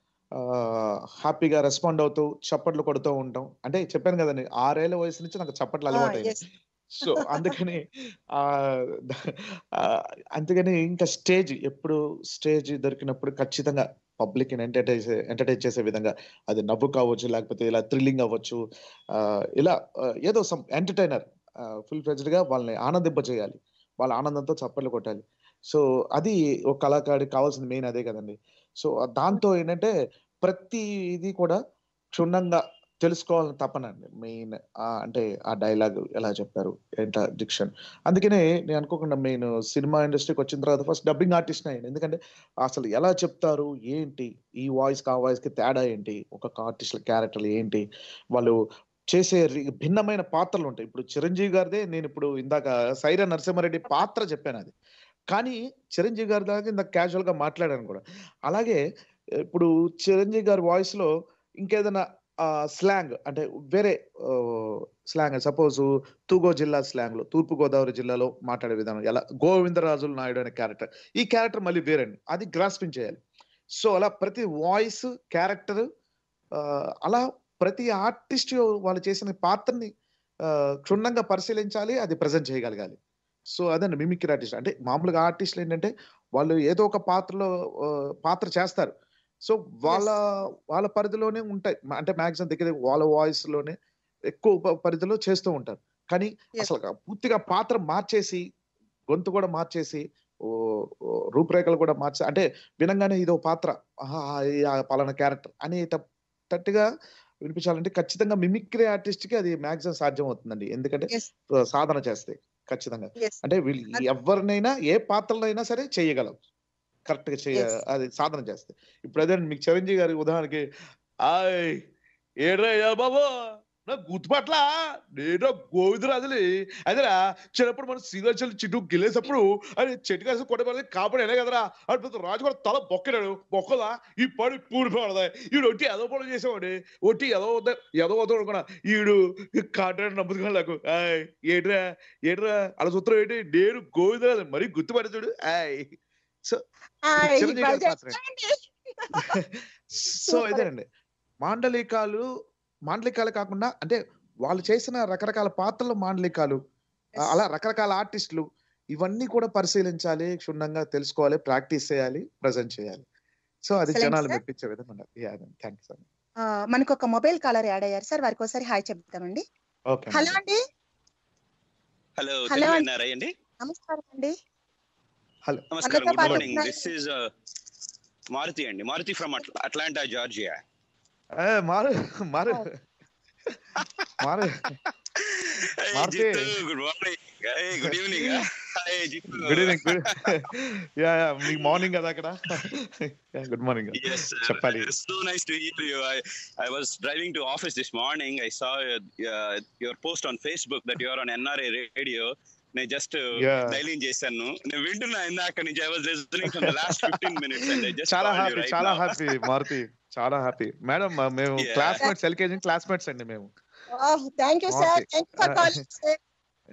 హ్యాపీగా రెస్పాండ్ అవుతూ చప్పట్లు కొడుతూ ఉంటాం అంటే చెప్పాను కదండి ఆరేళ్ల వయసు నుంచి నాకు చప్పట్లు అలవాటు yes. సో అందుకని ఆ ద- ఆ, అందుకని ఇంకా స్టేజ్ ఎప్పుడు స్టేజ్ దొరికినప్పుడు ఖచ్చితంగా పబ్లిక్ ఎంటర్టైన్ చేసే ఎంటర్టైన్ చేసే విధంగా అది నవ్వు కావచ్చు లేకపోతే ఇలా థ్రిల్లింగ్ అవ్వచ్చు ఆ, ఇలా ఆ, ఏదో సమ్ ఎంటర్టైనర్ ఫుల్ ఫ్లెజ్డ్ గా వాళ్ళని ఆనందింప చేయాలి వాళ్ళ ఆనందంతో చప్పట్లు కొట్టాలి సో అది ఒక కళాకారుడికి కావాల్సింది మెయిన్ అదే కదండి సో దాంతో ఏంటంటే ప్రతి ఇది కూడా క్షుణ్ణంగా తెలుసుకోవాలని తపనండి మెయిన్ అంటే ఆ డైలాగ్ ఎలా చెప్పారు ఏంట డిక్షన్ అందుకనే నేను అనుకోకుండా మెయిన్ సినిమా ఇండస్ట్రీకి వచ్చిన తర్వాత ఫస్ట్ డబ్బింగ్ ఆర్టిస్ట్ అయ్యాను ఎందుకంటే అసలు ఎలా చెప్తారు ఏంటి ఈ వాయిస్ ఆ వాయిస్ కి తేడా ఏంటి ఒక్కొక్క ఆర్టిస్ట్ క్యారెక్టర్లు ఏంటి వాళ్ళు చేసే రి- భిన్నమైన పాత్రలు ఉంటాయి ఇప్పుడు చిరంజీవి గారిదే నేను ఇప్పుడు ఇందాక సైరా నరసింహారెడ్డి పాత్ర చెప్పాను అది కానీ చిరంజీవి గారి దాకా ఇందాక క్యాజువల్ గా మాట్లాడాను కూడా అలాగే ఇప్పుడు చిరంజీవి గారి వాయిస్ లో ఇంకేదైనా స్లాంగ్ అంటే వేరే స్లాంగ్ సపోజ్ తూగో జిల్లా స్లాంగ్ లో తూర్పు గోదావరి జిల్లాలో మాట్లాడే విధానం ఎలా గోవిందరాజుల నాయుడు అనే క్యారెక్టర్ ఈ క్యారెక్టర్ మళ్ళీ వేరండి అది గ్రాస్పింగ్ చేయాలి సో అలా ప్రతి వాయిస్ క్యారెక్టర్ అలా ప్రతి ఆర్టిస్ట్ వాళ్ళు చేసిన పాత్రని ఆ, క్షుణ్ణంగా పరిశీలించాలి అది ప్రజెంట్ చేయగలగాలి సో అదండి మిమిక్రీ ఆర్టిస్ట్ అంటే మామూలుగా ఆర్టిస్టులు ఏంటంటే వాళ్ళు ఏదో ఒక పాత్రలో ఆ, పాత్ర చేస్తారు సో వాళ్ళ వాళ్ళ పరిధిలోనే ఉంటాయి మా- అంటే మ్యాక్సిమం దగ్గర వాళ్ళ వాయిస్ లోనే ఎక్కువ ప- పరిధిలో చేస్తూ ఉంటారు కానీ Yes. అసలు పూర్తిగా పాత్ర మార్చేసి గొంతు కూడా మార్చేసి ఓ ఓ రూపురేఖలు కూడా మార్చి అంటే వినంగానే ఇదో పాత్ర ఆహా, ఈ ఆ పలానా క్యారెక్టర్ అనేటట్టుగా వినిపించాలంటే ఖచ్చితంగా మిమిక్రీ ఆర్టిస్ట్ కి అది మాక్సిమం సాధ్యం అవుతుందండి ఎందుకంటే Yes. ఆ, సాధన చేస్తే ఖచ్చితంగా Yes. అంటే వీళ్ళు అది- ఎవరినైనా ఏ పాత్రలైనా సరే చేయగలం కరెక్ట్ గా చేయ Yes. అది సాధన చేస్తే ఇప్పుడు అదే మీకు చిరంజీవి గారి ఉదాహరణకి ఆయ్ ఏడ్రయ్యా బాబు నా గుర్తుపట్ల నేను గోవిందరాజుని అదేరా చిన్నప్పుడు మనం శ్రీరాజులు చిట్టు గెలేసప్పుడు అది చెట్టు కాసి కొట్టబడి కాపాడు ఎనే కదరా అటు రాజు కూడా తల బొక్కడాడు బొక్కదా ఈ పడి పూడిపోడదా ఈడు ఒట్టి ఏదో పనులు చేసేవాడు ఒట్టి ఏదో వద్ద ఏదో వద్ద అనుకున్నా ఈడు కాటాడు నమ్ముతున్నా నాకు ఆయ్ ఏట్రా ఏట్రా అలా సూత్రం ఏంటి నేను గోవిందరాజు మరీ గుర్తుపడి చూడు ఆయ్ ఆయ్, చిరంజీవి గారి భలే పాత్ర. చెప్పండి. సో Super. ఇదేనండి మాండలికాలు మాండలికాలు కాకుండా అంటే వాళ్ళు చేసిన రకరకాల పాత్రలు మాండలికాలు ఆ, అలా రకరకాల ఆర్టిస్టులు ఇవన్నీ కూడా పరిశీలించాలి క్షుణ్ణంగా తెలుసుకోవాలి ప్రాక్టీస్ చేయాలి ప్రజెంట్ చేయాలి సో అది Excellent, జనాలు sir. మెప్పించే విధంగా ఉండాలి థ్యాంక్స్ అండి ఆ, మనకు ఒక మొబైల్ కాలర్ యాడ్ అయ్యారు సార్ వారికి ఒకసారి హాయ్ చెప్తామండి ఓకే హలో అండి హలో Hello, తెలుగు అండి. విన్నారా అండి నమస్కారం అండి హలో నమస్కారం మనతో గుడ్ పాటు మార్నింగ్ ఉన్న- దిస్ ఇస్ మారుతి అండి మారుతి ఫ్రమ్ అట్లాంటా జార్జియా మారు మారు Oh. మారు Maruti. Good morning good evening good evening good yeah yeah మీకు మార్నింగ్ కదా అక్కడ గుడ్ మార్నింగ్ Yes, sir. చెప్పాలి. It's so nice to hear you. I, I was driving to office this morning. I saw uh, your post on Facebook that you are on NRA radio. నేను just Yeah. Dialling చేశాను నేను వింటున్నా ఇందాక నుంచి I was listening for the last 15 minutes and I just చాలా happy చాలా happy Maruti చాలా happy madam మేము Yeah. క్లాస్మేట్స్ ఎల్కేజీ క్లాస్మేట్స్ అండి మేము thank you sir Okay. Thank you for calling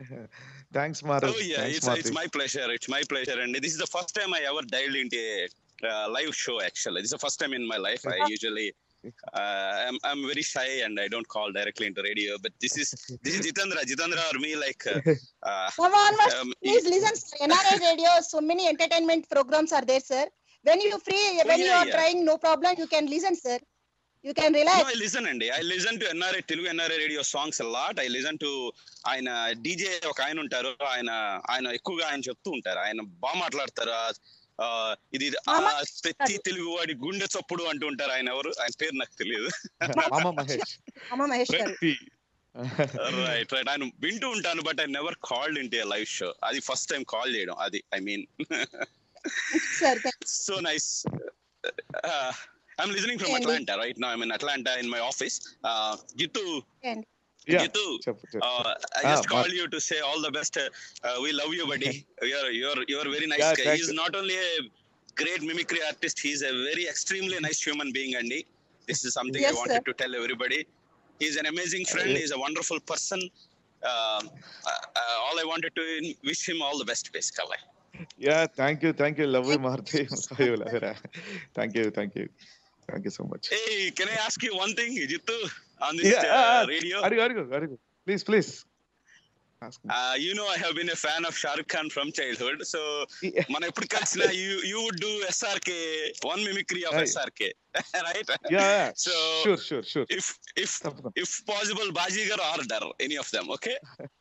thanks మారు Oh yeah, thanks it's, Maruti it's my pleasure. It's my pleasure. And this is the first time I ever dialed into a uh, live show. Actually, this is the first time in my life. I usually uh, I'm I'm very shy and I don't call directly into radio. But this is this is Jitendra. Jitendra or me like. Uh, uh, Come on, Mas- um, please listen, sir. NRI radio, so many entertainment programs are there, sir. When you free, when you yeah, are yeah. trying, no problem, you can listen, sir. You can No, relax. I listen అండి I listen to NRI Telugu NRI radio songs lot I listen to ఆయన DJ ఒక ఆయన ఉంటారు ఆయన ఆయన ఎక్కువగా ఆయన చెప్తూ ఉంటారు ఆయన బాగా మాట్లాడతారు ఆ, ఆ, ఇది ఆ, మామ. ప్రతి తెలుగు వాడి గుండె చప్పుడు అంటూ ఉంటారు ఆయన ఎవరు ఆయన పేరు నాకు తెలియదు మామ మహేష్ అమ్మ మహేష్ గారు ప్రతి రైట్ రైట్ ఆయన వింటూ ఉంటాను but I never called in live show అది ఫస్ట్ టైం కాల్ చేయడం అది I mean sir so nice. Uh, I'm listening from Andy. Atlanta right now. I'm in Atlanta in my office. Uh, Jitu, yeah Jitu, చెప్పు చెప్పు uh, I Ah, just Mark. called you to say all the best. Uh, uh, we love you, buddy. You're you're you're a very nice Yeah, guy. thank He's you. not only a great mimicry artist. He's a very extremely nice human being, Andy. This is something Yes, I wanted sir. to tell everybody. He's an amazing friend. Yeah. He's a wonderful person. Um, uh, uh, all I wanted to wish him all the best, basically. Yeah thank you thank you love you Maruti అయ్యో లవరా thank you thank you thank you so much Hey, can I ask you one thing, Jitu, on this Yeah, uh, uh, radio? అడుగు అడుగు అడుగు please please Uh, you know, I have been a fan of Shah Rukh Khan from childhood. So, మనం ఎప్పుడు కలిసినా you you would do SRK one mimicry of Right. SRK, right? Yeah So, sure sure sure if if తప్పకుండా if possible, Bajigar or Dar, any of them, okay?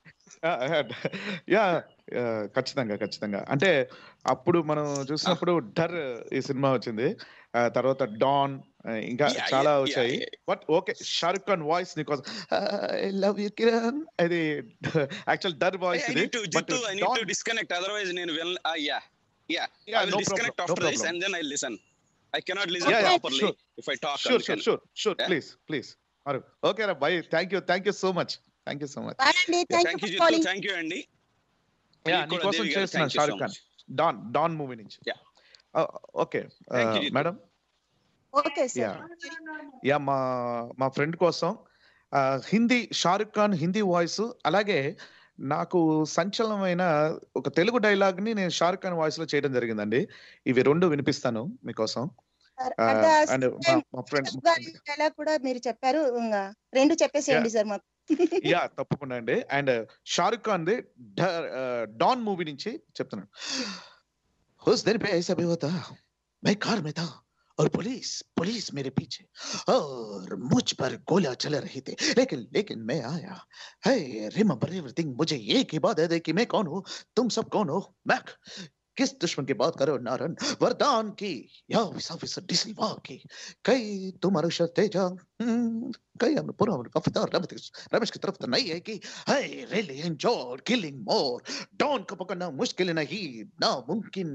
Yeah ఖచ్చితంగా ఖచ్చితంగా అంటే అప్పుడు మనం చూసినప్పుడు డర్ ఈ సినిమా వచ్చింది ఆ తర్వాత డాన్ ఇంకా Yeah, చాలా yeah, వచ్చాయి yeah, but okay Shahrukh Khan voice నీకోసం ఐ లవ్ యూ కిరణ్ అది యాక్చువల్ డర్ Hey, వాయిస్ I ఇది need to, but Jitu, I need to disconnect. Otherwise, నేను will, uh, yeah, yeah. I will no disconnect problem no after this problem and then I'll listen. I cannot listen Yeah, yeah, properly sure. if I talk. Sure sure అందుకని. Sure sure Yeah. Please please అరు okay రా bye thank you thank you so much thank you so much bye అండి thank Thank you you, for Jitu. Calling Thank you, Andy. Yeah మీకు కూడా నీకోసం దేవి గారు, చేస్తున్నాను thank you so Shahrukh Khan much. Don Don movie నుంచి Yeah. Okay Thank you, Jitu. Madam okay sir Yeah. Yeah మా మా friend కోసం ఆ, హిందీ షారుఖ్ ఖాన్ హిందీ వాయిస్ అలాగే నాకు సంచలనమైన ఒక తెలుగు డైలాగ్ ని నేను షారుఖ్ ఖాన్ వాయిస్ లో చేయడం జరిగిందండి ఇవి రెండు వినిపిస్తాను మీకోసం అండ్ మా ఫ్రెండ్ డైలాగ్ కూడా మీరు చెప్పారు ఇంకా రెండు చెప్పేసేయండి సార్ మాకు యా తప్పకుండా అండి and Shahrukh Khan the Don movie నుంచి చెప్తున్నాను उस दिन पे ऐसा भी होता मैं कार में था और पुलिस पुलिस मेरे पीछे और मुझ पर गोलियां चल रही थी लेकिन लेकिन मैं आया है रिमेंबर एवरीथिंग मुझे एक ही बात है कि मैं कौन हूँ तुम सब कौन हो मैं किस दुश्मन की बात करो नारन वरदान की या ऑफिसर डिसलवा की कई तुम्हारे शर्ते जा कई हम पूरा वफादार रमेश रमेश की तरफ तो नहीं है कि है really enjoy killing more Don को पकड़ना मुश्किल नहीं नामुमकिन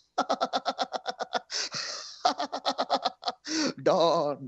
डॉन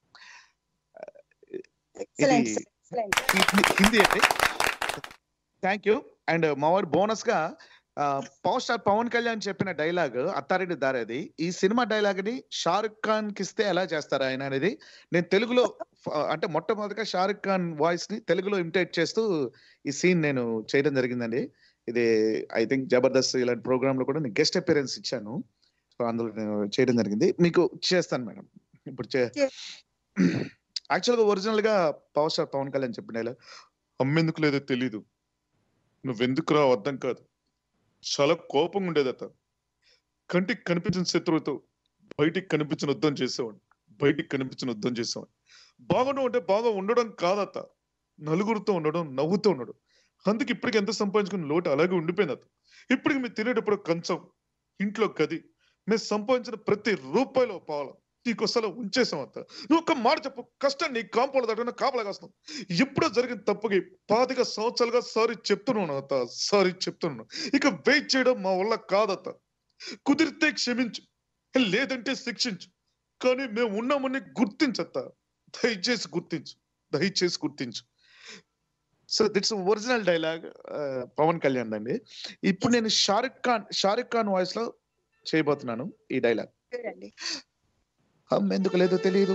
ఎక్సలెంట్ ఇది- ఎక్సలెంట్ హిందీ హిందీ అండి థ్యాంక్ యూ అండ్ మా వాడు బోనస్ గా పవర్ స్టార్ పవన్ కళ్యాణ్ చెప్పిన డైలాగ్ అత్తారెడ్డి దారేది ఈ సినిమా డైలాగ్ ని షారుఖ్ ఖాన్ కి ఇస్తే ఎలా చేస్తారు ఆయన అనేది నేను తెలుగులో ఫ- అంటే మొట్టమొదటిగా షారుఖ్ ఖాన్ వాయిస్ ని తెలుగులో ఇమిటేట్ చేస్తూ ఈ సీన్ నేను చేయడం జరిగిందండి ఇది ఐ థింక్ జబర్దస్త్ ఇలాంటి ప్రోగ్రామ్ లో కూడా నేను గెస్ట్ అపియరెన్స్ ఇచ్చాను సో అందులో నేను చేయడం జరిగింది మీకు చేస్తాను మేడం ఇప్పుడు Yeah. యాక్చువల్ గా ఒరిజినల్ గా పవర్ స్టార్ పవన్ కళ్యాణ్ చెప్పిన డైలాగ్ అమ్మెందుకు లేదో తెలీదు నువ్వెందుకు రా అర్థం కాదు చాలా కోపంగా ఉండేదట కంటికి కనిపించిన శత్రువుతో బయటికి కనిపించిన యుద్ధం చేసేవాడు బయటికి కనిపించిన యుద్ధం చేసేవాడు బాగుండడం అంటే బాగా ఉండడం కాదట నలుగురితో ఉండడం నవ్వుతూ ఉండడం అందుకే ఇప్పటికి ఎంత సంపాదించుకున్న లోటు అలాగే ఉండిపోయిందట ఇప్పటికి మీరు తినేటప్పుడు కంచం ఇంట్లో గది మేము సంపాదించిన ప్రతి రూపాయలో పాల నీకోసం ఉంచేసాం అంత నువ్వు ఒక మాట చెప్పు కష్టం నీ కాంపౌండ్ దగ్గర కాపలా కాస్తాం ఎప్పుడో జరిగిన తప్పుకి పాతిక సంవత్సరాలుగా సారీ చెప్తున్నాను అత్త సారీ చెప్తున్నాను ఇక వెయిట్ చేయడం మా వల్ల కాదత్త కుదిరితే క్షమించు లేదంటే శిక్షించు కానీ మేము ఉన్నామని గుర్తించత్త దయచేసి గుర్తించు దయచేసి గుర్తించు so that's original dialogue Pawan Kalyan అండి ఇప్పుడు నేను షారుఖ్ ఖాన్ షారుఖ్ ఖాన్ వాయిస్ లో చేయబోతున్నాను ఈ డైలాగ్ చూడండి అమ్మ ఎందుకు లేదో తెలియదు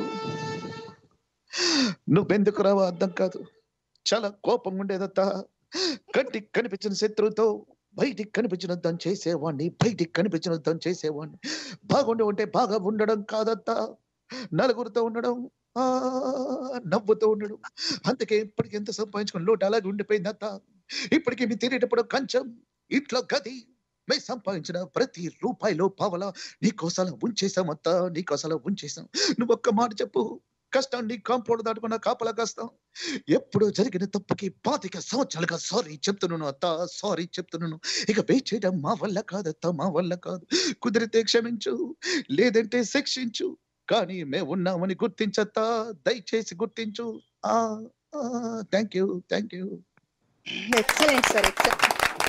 నువ్వెందుకు రావో అర్థం కాదు చాలా కోపం ఉండేదత్త కంటికి కనిపించిన శత్రువుతో బయటికి కనిపించినంతం చేసేవాడిని బయటికి కనిపించినంతం చేసేవాడిని బాగుండి ఉంటే బాగా ఉండడం కాదత్తా నలుగురితో ఉండడం ఆ నవ్వుతూ ఉండడం అందుకే ఇప్పటికి ఎంత సంపాదించుకుని లోటు అలాగే ఉండిపోయిందత్త ఇప్పటికి మీ తినేటప్పుడు కంచం ఇంట్లో గది మేము సంపాదించిన ప్రతి రూపాయిలో పావల నీకోసం ఉంచేసామత్తా నీకోసం ఉంచేసాం నువ్వు ఒక్క మాట చెప్పు కష్టం నీ కాంపౌండ్ దాటుకున్న కాపలా కష్టం ఎప్పుడు జరిగిన తప్పుకి పాతిక సంవత్సరాలుగా సారీ చెప్తున్నాను అత్త సారీ చెప్తున్నాను ఇక వెయిట్ చేయడం మా వల్ల కాదత్త మా వల్ల కాదు కుదిరితే క్షమించు లేదంటే శిక్షించు కానీ మేము ఉన్నామని గుర్తించత్తా దయచేసి గుర్తించు ఆ thank you thank you excellent sir excellent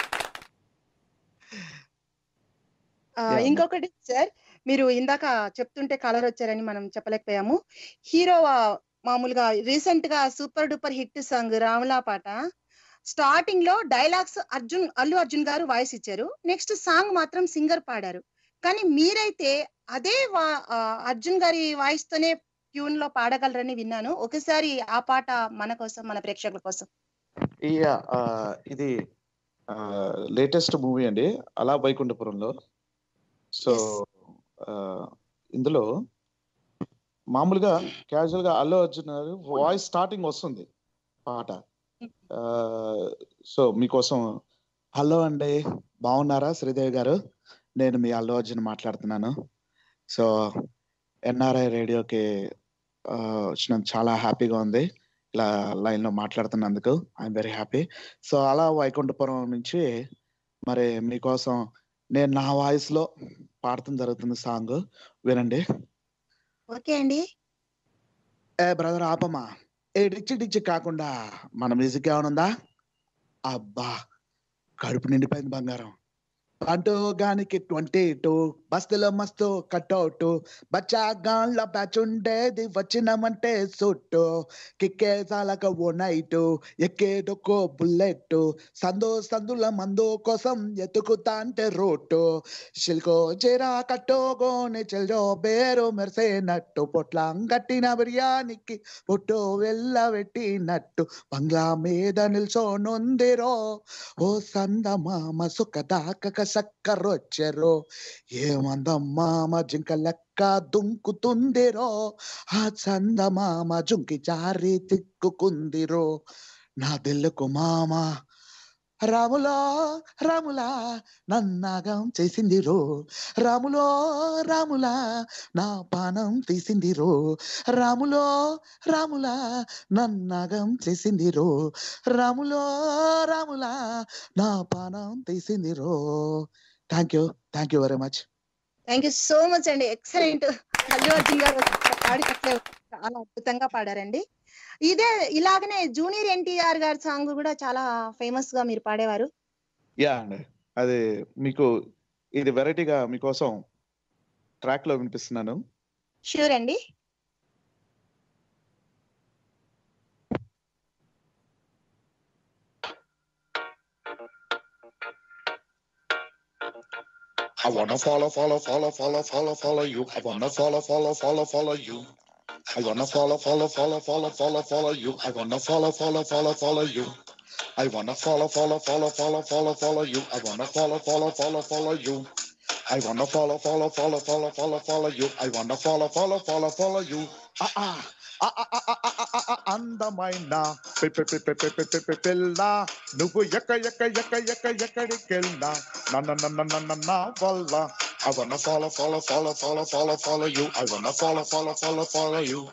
Yeah. ఇంకొకటి సార్ మీరు ఇందాక చెప్తుంటే కలర్ వచ్చారని మనం చెప్పలేకపోయాము హీరో మామూలుగా రీసెంట్ గా super duper hit song Ramula పాట స్టార్టింగ్ లో డైలాగ్స్ అర్జున్ అల్లు అర్జున్ గారు వాయిస్ ఇచ్చారు నెక్స్ట్ సాంగ్ మాత్రం సింగర్ పాడారు కానీ మీరైతే అదే వా- ఆ, అర్జున్ గారి వాయిస్ తోనే ట్యూన్ లో పాడగలరని విన్నాను ఒకసారి ఆ పాట మన కోసం మన ప్రేక్షకుల కోసం యా ఇది లేటెస్ట్ మూవీ అండి అలా వైకుంఠపురంలో సో ఇందులో మామూలుగా క్యాజువల్ గా అల్లు అర్జున్ గారు వాయిస్ స్టార్టింగ్ వస్తుంది పాట సో మీకోసం హలో అండి బాగున్నారా శ్రీదేవి గారు నేను మీ అల్లు అర్జున్ మాట్లాడుతున్నాను సో ఎన్ఆర్ఐ రేడియోకి వచ్చినందుకు చాలా హ్యాపీగా ఉంది ఇలా లైన్ లో మాట్లాడుతున్నందుకు ఐఎమ్ వెరీ హ్యాపీ సో అలా వైకుంఠపురం నుంచి మరి మీకోసం నేను నా వాయిస్ లో పాడటం జరుగుతుంది సాంగ్ వినండి ఓకే అండి ఏ బ్రదర్ ఆపమ్మా ఏ డిచ్చి డిచ్చి కాకుండా మన మ్యూజిక్ ఏమైనా ఉందా అబ్బా కడుపు నిండిపోయింది బంగారం అంటూ గానికి ట్వంటీ టూ బస్తులో మస్తు కట్అవుట్ బచ్చా గాన్ల బ్యాచ్ ఉండేది వచ్చినామంటే సుట్టు కిక్కే సాలక ఓ నైట్ ఎక్కేటొక్కో బుల్లెట్ సందు సందుల మందు కోసం ఎతుకుతా అంటే రోడ్డు సిల్కో చీర కట్టుకోని చెల్జో బేరు మెరిసేనట్టు పొట్లం కట్టిన బిర్యానీకి పొట్టు వెళ్ళబెట్టినట్టు బంగ్లా మీద నిల్చోనుందిరో ఓ సందమామ సుఖ దాకక సక్కరొచ్చెరో ఏమందమ్మామ జింక లెక్క దుంకుతుందిరో ఆ చందమామ జుంకి జారి తిక్కుకుందిరో నా దిల్లుకు మామ రాములో రాములా నన్నాగం చేసిందిరో రాములో రాములా నా పానం తీసిందిరో రాములో రాములా నన్నాగం చేసిందిరో రాములో రాములా నా పానం తీసిందిరో thank you thank you very much thank you so much అండి ఎక్సలెంట్ అల్లు అర్జున్ గారు పాడి అట్లే చాలా అద్భుతంగా పాడారండి ఇదే ఇలాగనే జూనియర్ ఎన్టీఆర్ గారి సాంగ్ కూడా చాలా ఫేమస్ గా మీరు పాడేవారు యా అండి అది మీకు ఇది వెరైటీగా మీకోసం ట్రాక్ లో వినిపిస్తున్నాను షూర్ అండి I wanna follow, follow, follow, follow, follow, follow you. I wanna follow, follow, follow, follow you. I wanna follow, follow, follow, follow, follow, follow you. I wanna follow, follow, follow, follow you. I wanna follow, follow, follow, follow, follow, follow you. I wanna follow, follow, follow, follow you. I wanna follow, follow, follow, follow, follow, follow you. I wanna follow, follow, follow, follow you. ఆ, ఆ, ఆ, ఆ, ఆ, ఆ, ఆ, ఆ, ఆ, అందమైన పి- పి- పి- పి- పి- పి- పి- పి- పిల్ల నువ్వు ఎక్క ఎక్క ఎక్క ఎక్క ఎక్కడికెళ్ళా నన్న నన్న నన్న నా వల్ల I wanna follow, follow, follow, follow, follow, follow you. I wanna follow, follow, follow, follow you.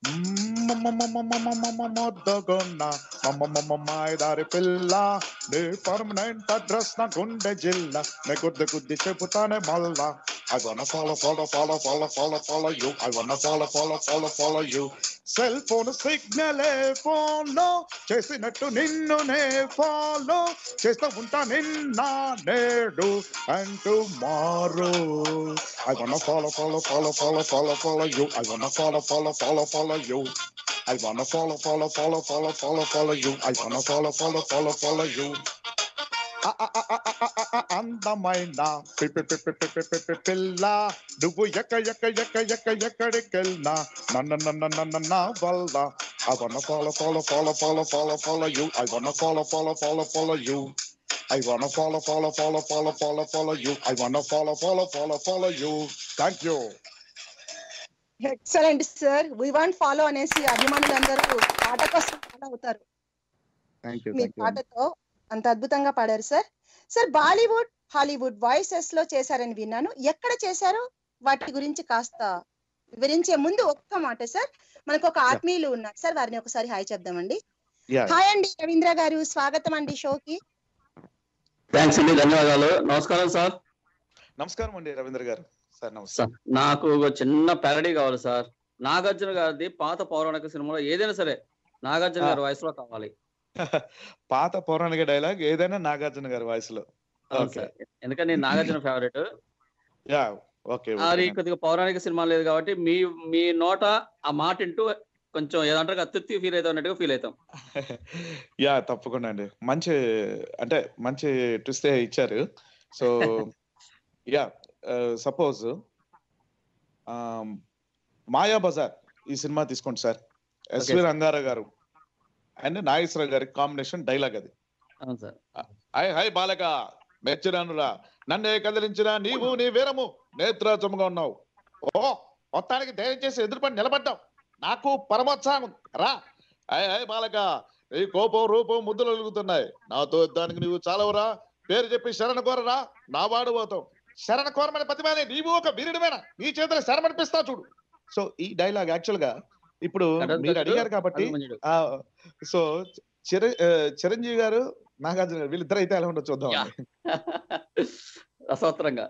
మొద్దగొన్న మాయదారి పిల్ల నీ పర్మనెంట్ అడ్రస్ నా గుండె జిల్లా నే గుద్ది గుద్ది చెబుతానే మళ్ళా I wanna follow, follow, follow, follow, follow, follow you. I wanna follow, follow, follow, follow you. Cell phone సిగ్నలే ఫోన్ లో చేసినట్టు నిన్ను నే ఫాలో చేస్తూ ఉంటా నిన్న నేడు అంటూ మారు I wanna follow, follow, follow, follow, follow, follow you. I wanna follow, follow, follow, follow you. I wanna follow, follow, follow, follow, follow, follow you. I wanna follow, follow, follow, follow you. ఆ- ఆ- ఆ- ఆ- ఆ- ఆ- ఆ- అందమైన పి- పి- పి- పి- పి- పి- పి- పి- పిల్ల నువ్వు ఎక్క ఎక్క ఎక్క ఎక్క ఎక్కడికెళ్ళినా నన్న నన్న నన్న నా వల్ల I wanna follow, follow, follow, follow, follow, follow you. I wanna follow, follow, follow, follow you. I wanna follow, follow, follow, follow, follow, follow you. I wanna follow, follow, follow, follow you. Thank you. Excellent sir we want follow అనేసి అభిమానులందరూ పాట కోసం follow అవుతారు thank you మీ thank you పాటతో అంత అద్భుతంగా పాడారు sir sir Bollywood Hollywood voices లో చేశారని విన్నాను ఎక్కడ చేశారు వాటి గురించి కాస్త వివరించే ముందు ఒక్క మాట సార్ మనకు ఒక ఆత్మీయులు ఉన్నారు సార్ వారిని ఒకసారి హాయ్ చెప్దామండి యా హాయ్ అండి రవీంద్ర గారు స్వాగతం అండి షోకి థ్యాంక్స్ అండి ధన్యవాదాలు నమస్కారం సార్ నమస్కారం అండి రవీంద్ర గారు సార్ నమస్తే సార్ నాకు ఒక చిన్న ప్యారడీ కావాలి సార్ నాగార్జున గారిది పాత పౌరాణిక సినిమాలో ఏదైనా సరే నాగార్జున గారి వయసులో కావాలి పాత పౌరాణిక డైలాగ్ ఏదైనా నాగార్జున గారి వాయిస్ లో అవును ఓకే సార్ ఎందుకంటే నేను నాగార్జున ఫేవరెట్ యా ఓకే అది కొద్దిగా పౌరాణిక సినిమా లేదు కాబట్టి మీ మీ నోట ఆ మాట వింటూ కొంచెం ఏదంటారు అత్యుత్తి ఫీల్ అవుతాం అన్నట్టుగా ఫీల్ అవుతాం యా తప్పకుండా అండి మంచి అంటే మంచి ట్విస్ట్ ఇచ్చారు so yeah suppose Maya Bazar ఈ సినిమా తీసుకోండి సార్ ఎస్వి sir. రంగారా గారు అండ్ నాగేశ్వర గారి కాంబినేషన్ డైలాగ్ అది అవును సార్ హాయ్ హాయ్ బాలక మెచ్చినానురా నన్నే కదిలించిన నీవు నీ వీరము నేత్రాచముగా ఉన్నావు ఓ మొత్తానికి ధైర్యం చేసి ఎదురుపడి నిలబడ్డావు నాకు పరమోత్సాహం ఉంది. రా హాయ్ హాయ్ బాలక నీ కోపం రూపం ముద్దులు వెలుగుతున్నాయి నాతో యుద్ధానికి నీవు చాలవురా పేరు చెప్పి శరణ కోరరా నా వాడు పోతావు శరణ కోరమని ప్రతిమానే నీవు ఒక వీరుడివేనా నీ చేతులు శరణమనిపిస్తా చూడు సో ఈ డైలాగ్ యాక్చువల్ గా ఇప్పుడు మీరు అడిగారు కాబట్టి అభిమన్యుడు. ఆ సో చిర ఆ, చిరంజీవి గారు నాగార్జున గారు వీళ్ళిద్దరు అయితే ఎలా ఉండదు చూద్దాం యా. రసవత్రంగా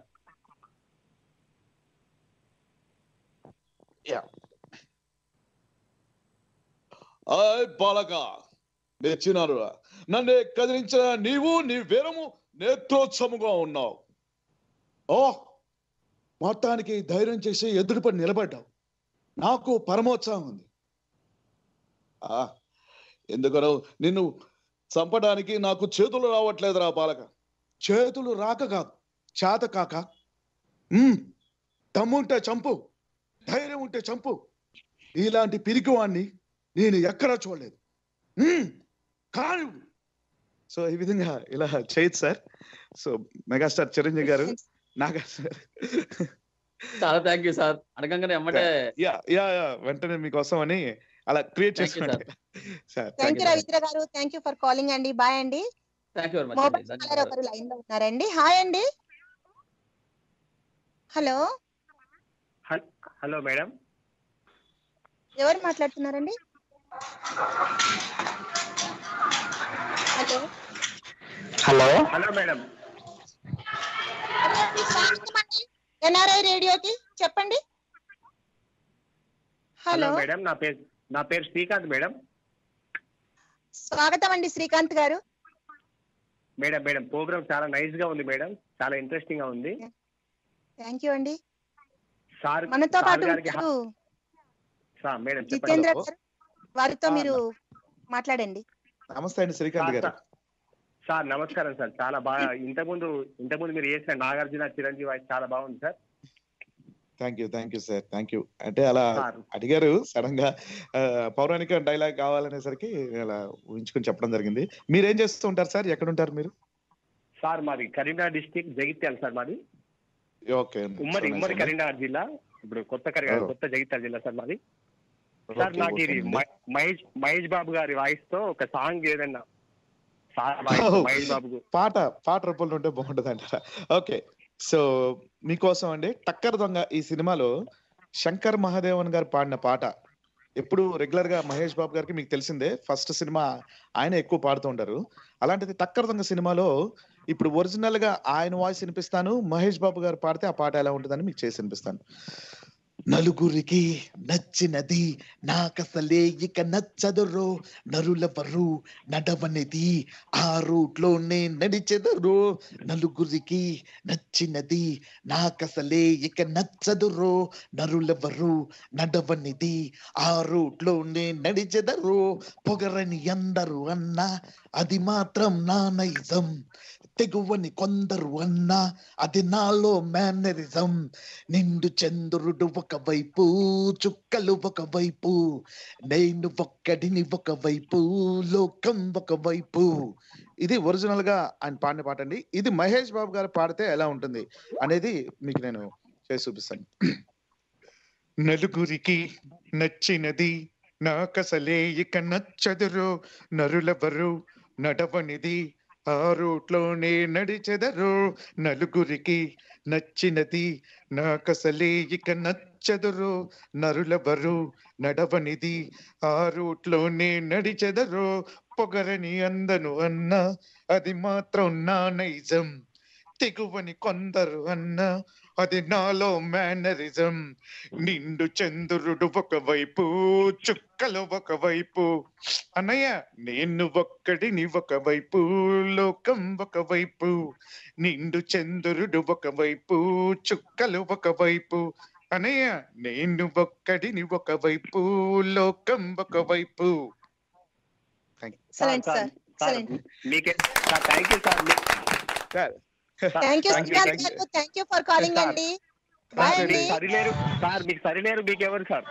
ఆయ్ బాలక మెచ్చినారు నన్నే కదిలించిన నీవు నీ వీరము నేత్రోత్సముగా ఉన్నావు ఓ మొత్తానికి ధైర్యం చేసి ఎదురుపడి నిలబడ్డావు నాకు పరమోత్సాహం ఉంది ఆ ఎందుకనో నిన్ను చంపడానికి నాకు చేతులు రావట్లేదురా బాలక చేతులు రాక కాదు చేత కాక ఉమ్, దమ్ముంటే చంపు ధైర్యం ఉంటే చంపు ఇలాంటి పిరికివాణ్ణి నేను ఎక్కడా చూడలేదు ఉమ్, కాను సో ఈ విధంగా ఇలా చేయొచ్చు సార్ సో మెగాస్టార్ చిరంజీవి గారు నాగా సార్ చాలా థ్యాంక్ యూ సార్ అడగంగానే ఎమ్మటే యా యా యా వెంటనే మీకోసం అని అలా క్రియేట్ Thank you, చేసుకోండి sir thank you you, Ravindra గారు థ్యాంక్ యూ ఫర్ కాలింగ్ అండి బాయ్ అండి thank you very much mobile అండి కాలర్ ధన్యవాదాలు ఒకరు లైన్ లో ఉన్నారండి హాయ్ అండి హలో హలో మేడం ఎవరు మాట్లాడుతున్నారండి hello hello hello madam NRI రేడియోకి చెప్పండి హలో హలో మేడం నా పేరు నా పేరు శ్రీకాంత్ మేడం స్వాగతం అండి శ్రీకాంత్ గారు మేడం మేడం ప్రోగ్రామ్ చాలా నైస్ గా ఉంది మేడం చాలా ఇంట్రెస్టింగ్ గా ఉంది థ్యాంక్ యూ అండి సార్ మనతో సార్ పాటు గారికి ఉన్నారు సార్ మేడం జితేంద్ర చెప్పండి గారు వారితో ఆ, మీరు మాట్లాడండి నమస్తే అండి శ్రీకాంత్ సార్, గారు సార్. సార్ నమస్కారం సార్ చాలా బాగా ఇంతకుముందు ఇంతకుముందు మీరు చేసిన నాగార్జున చిరంజీవి వాయిస్ చాలా బాగుంది sir thank you thank you sir thank you అంటే అలా సార్ అడిగారు సడన్ గా ఆ, పౌరాణిక డైలాగ్ కావాలనేసరికి అలా ఊహించుకొని చెప్పడం జరిగింది మీరేం చేస్తూ ఉంటారు సార్ ఎక్కడ ఉంటారు మీరు సార్ మాది కరీంనగర్ డిస్టిక్ జగిత్యాల సార్ మాది ఓకే ఉమ్మడి ఉమ్మడి కరీంనగర్ జిల్లా ఇప్పుడు కొత్త కరీంనగర్ Oh. కొత్త జగిత్యాల జిల్లా సార్ మాది సార్ నాకు ఇది మ- మహేష్ మహేష్ బాబు గారి వాయిస్ తో ఒక సాంగ్ ఏదన్నా sir voice Oh. Mahesh Babu పాట పాట రూపంలో ఉంటే బాగుంటుంది అంటారా ఓకే సో మీకోసం అండి టక్కర్ దొంగ ఈ సినిమాలో శంకర్ మహాదేవన్ గారు పాడిన పాట ఎప్పుడు రెగ్యులర్ గా మహేష్ బాబు గారికి మీకు తెలిసిందే ఫస్ట్ సినిమా ఆయన ఎక్కువ పాడుతూ ఉంటారు అలాంటిది టక్కర్ దొంగ సినిమాలో ఇప్పుడు ఒరిజినల్ గా ఆయన వాయిస్ వినిపిస్తాను మహేష్ బాబు గారు పాడితే ఆ పాట ఎలా ఉంటుందని మీకు చేసి వినిపిస్తాను నలుగురికి నచ్చినది నాకసలే ఇక నచ్చదురో నరులెవరు నడవనిది ఆ రూట్లోనే నడిచెదరు నలుగురికి నచ్చినది నాకసలే ఇక నచ్చదురో నరులెవరు నడవనిది ఆ రూట్లోనే నడిచెదరు పొగరని అందరు అన్న అది మాత్రం నా నైజం తెగువని కొందరు అన్నా అది నాలో మేనరిజం నిండు చంద్రుడు ఒకవైపు చుక్కలు ఒకవైపు నేను ఒక్కడిని ఒకవైపు లోకం ఒకవైపు ఇది ఒరిజినల్ గా ఆయన పాడిన పాట అండి ఇది మహేష్ బాబు గారు పాడితే ఎలా ఉంటుంది అనేది మీకు నేను చేసి చూపిస్తాను నలుగురికి నచ్చినది నాకసలే ఇక నచ్చదురు నరులెవరు నడవనిది ఆ రూట్లోనే నడిచెదరు నలుగురికి నచ్చినది నాకసలే ఇక నచ్చదురు నరులెవరు నడవనిది ఆ రూట్లోనే నడిచెదరు పొగరని అందను అన్న అది మాత్రం నా నైజం తెగువని కొందరు అన్న అది నాలో మేనరిజం నిండు చంద్రుడు ఒకవైపు చుక్కలు ఒకవైపు అన్నయ్య నేను ఒక్కడిని ఒకవైపు లోకం ఒకవైపు నిండు చంద్రుడు ఒకవైపు చుక్కలు ఒకవైపు అనయ్య నేను ఒక్కడిని ఒకవైపు లోకం ఒకవైపు ఎక్సలెంట్ సార్ ఎక్సలెంట్ మీకే సార్ థ్యాంక్ యూ సార్ మీ- thank you Thank you, thank you. Thank you for calling సార్. అండి బాయ్ సార్, అండి మీకు సరిలేరు సార్ మీకు సరిలేరు మీకెవరు sir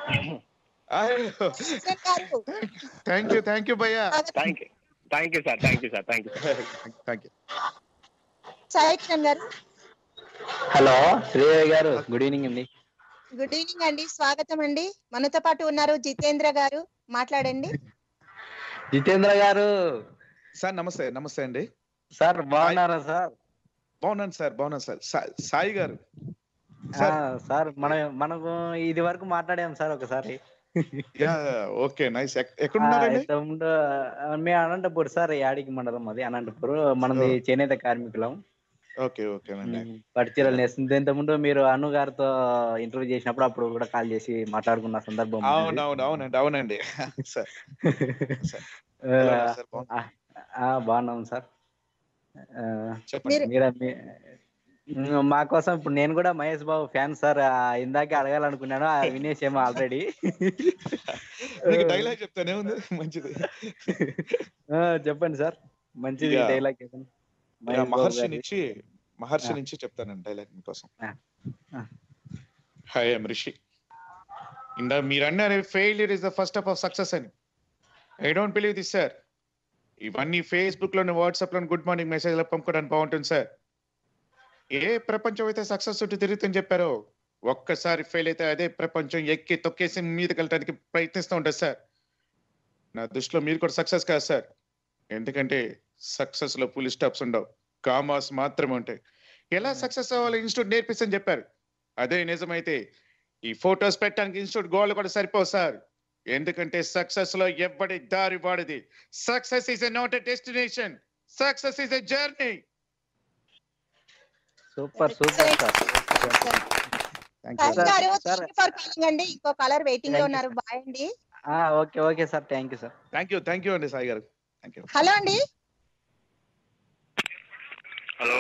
thank you thank you భయ్యా thank you thank you sir thank you sir thank you thank you Sai Kiran గారు హలో శ్రీదేవి గారు గుడ్ ఈవినింగ్ అండి గుడ్ ఈవినింగ్ అండి స్వాగతం అండి మనతో పాటు ఉన్నారు జితేంద్ర గారు మాట్లాడండి జితేంద్ర గారు సార్ నమస్తే నమస్తే అండి సార్ బాగున్నారా సార్ బాగున్నాను సార్ బాగున్నాను సార్ సా- సాయి గారు ఆ, సార్ మనం మనకు ఇది వరకు మాట్లాడాం సార్ ఒకసారి యా ఓకే నైస్ ఎక్కడున్నారండి ఆ, ఇంతకుముందు, ఆ, మేము అనంతపూర్ సార్ యాడికి మండలం అది అనంతపూర్ మనది చేనేత కార్మికులం ఓకే ఓకేనండి పట్టుచీరలు నేస్తుంది ఇంతకుముందు మీరు అను గారితో ఇంటర్వ్యూ చేసినప్పుడు అప్పుడు కూడా కాల్ చేసి మాట్లాడుకున్న సందర్భం ఉంది. అవునవును అవునండి అవునండి సార్ ఆ, ఎలా ఉన్నారు సార్? బాగున్నారా? ఆ, ఆ, బాగున్నాం సార్ ఆ, చెప్పండి. మీర మీ- ఉమ్, మా కోసం ఇప్పుడు నేను కూడా మహేష్ బాబు ఫ్యాన్ సార్ ఆ, ఇందాకే అడగాలనుకున్నాను ఆ, వినేసేమో ఆల్రెడీ మీకు డైలాగ్ చెప్తానే ఉంది మంచిది చెప్పండి సార్ మంచిది ఇక- డైలాగ్ యా, మహేష్ బాబు మహర్షి గారిది. నుంచి మహర్షి ఆ. నుంచి చెప్తానండి డైలాగ్ మీకోసం ఆ. ఆ. హాయ్ ఐఎమ్ రిషి ఇందా మీరు అన్నారు failure is the first step of success అని I don't believe this sir ఇవన్నీ ఫేస్బుక్ లోని వాట్సాప్ లోని గుడ్ మార్నింగ్ మెసేజ్ పంపుకోవడానికి బాగుంటుంది సార్ ఏ ప్రపంచం అయితే సక్సెస్ చుట్టూ తిరుగుతుందని చెప్పారో ఒక్కసారి ఫెయిల్ అయితే అదే ప్రపంచం ఎక్కి తొక్కేసి మీదకి వెళ్ళడానికి ప్రయత్నిస్తూ ఉంటుంది సార్ నా దృష్టిలో మీరు కూడా సక్సెస్ కాదు సార్ ఎందుకంటే సక్సెస్ లో ఫుల్ స్టాప్స్ ఉండవు కామాస్ మాత్రమే ఉంటాయి ఎలా సక్సెస్ అవ్వాలి ఇన్స్టిట్యూట్ నేర్పిస్తని చెప్పారు అదే నిజమైతే ఈ ఫొటోస్ పెట్టడానికి ఇన్స్టిట్యూట్ గోల్ కూడా సరిపోవు సార్ ఎందుకంటే సక్సెస్ లో ఎవ్వడి దారి వాడిది success is a not a destination success is a journey super super sir Sai గారు sir thank you for calling అండి ఇంకో కలర్ వెయిటింగ్ లో Thank you, ఉన్నారు బాయ్ అండి okay okay sir thank you sir thank you thank you అండి సాయి గారు thank you hello అండి hello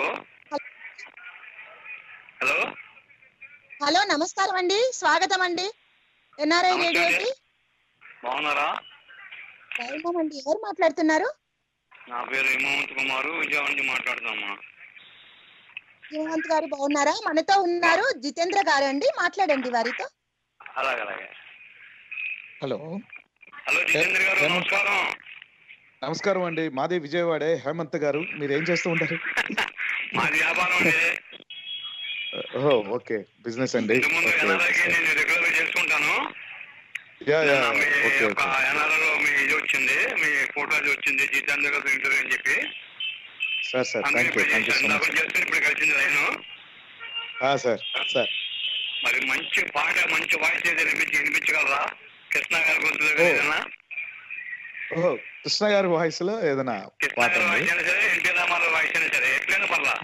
hello hello నమస్కారం అండి స్వాగతం అండి ఎన్ఆర్ఐ నమస్తే అండి. రేడియోకి బాగున్నారా దైవం అండి ఎవరు మాట్లాడుతున్నారు నా పేరు హిమవంత్ కుమారు విజయవాడ నుంచి మాట్లాడుతామా హిమవంత్ గారు బాగున్నారా మనతో ఉన్నారు జితేంద్ర గారు అండి మాట్లాడండి వారితో అలాగే అలాగే హలో హలో జితేంద్ర గారు నమస్కారం నమస్కారం అండి మాది విజయవాడే హేమంత్ గారు మీరు ఏం చేస్తూ ఉంటారు మాది వ్యాపారం అండి ఓహో ఓకే బిజినెస్ అండి ముందు ఓకే ఎన్ఆర్ఐకి నేను రెగ్యులర్ గా చేస్తుంటాను యా యా నిన్న మీ ఓకే యొక్క ఓకే ఎన్ఆర్ఐలో మీ ఇది వచ్చింది మీ ఫోటో అది వచ్చింది జితేంద్ర గారు ఇంటర్వ్యూ అని చెప్పి సార్ సార్ అందుకే థ్యాంక్ యూ ఇప్పుడు థ్యాంక్ యూ సో చేశాను మచ్ డబ్బులు చేస్తే ఇప్పుడు కలిసింది లైన్ సార్ సార్ మరి మంచి పాట మంచి వాయిస్ ఏదైనా వినిపించి వినిపించగలరా కృష్ణ గారి గుర్తు ఓ. ఏదైనా ఓహో కృష్ణ గారి వాయిస్ లో ఏదైనా పాట గారి అండి వాయిస్ అయినా సరే ఎన్టీ రామారావు వాయిస్ అయినా సరే ఎట్లయినా పర్లా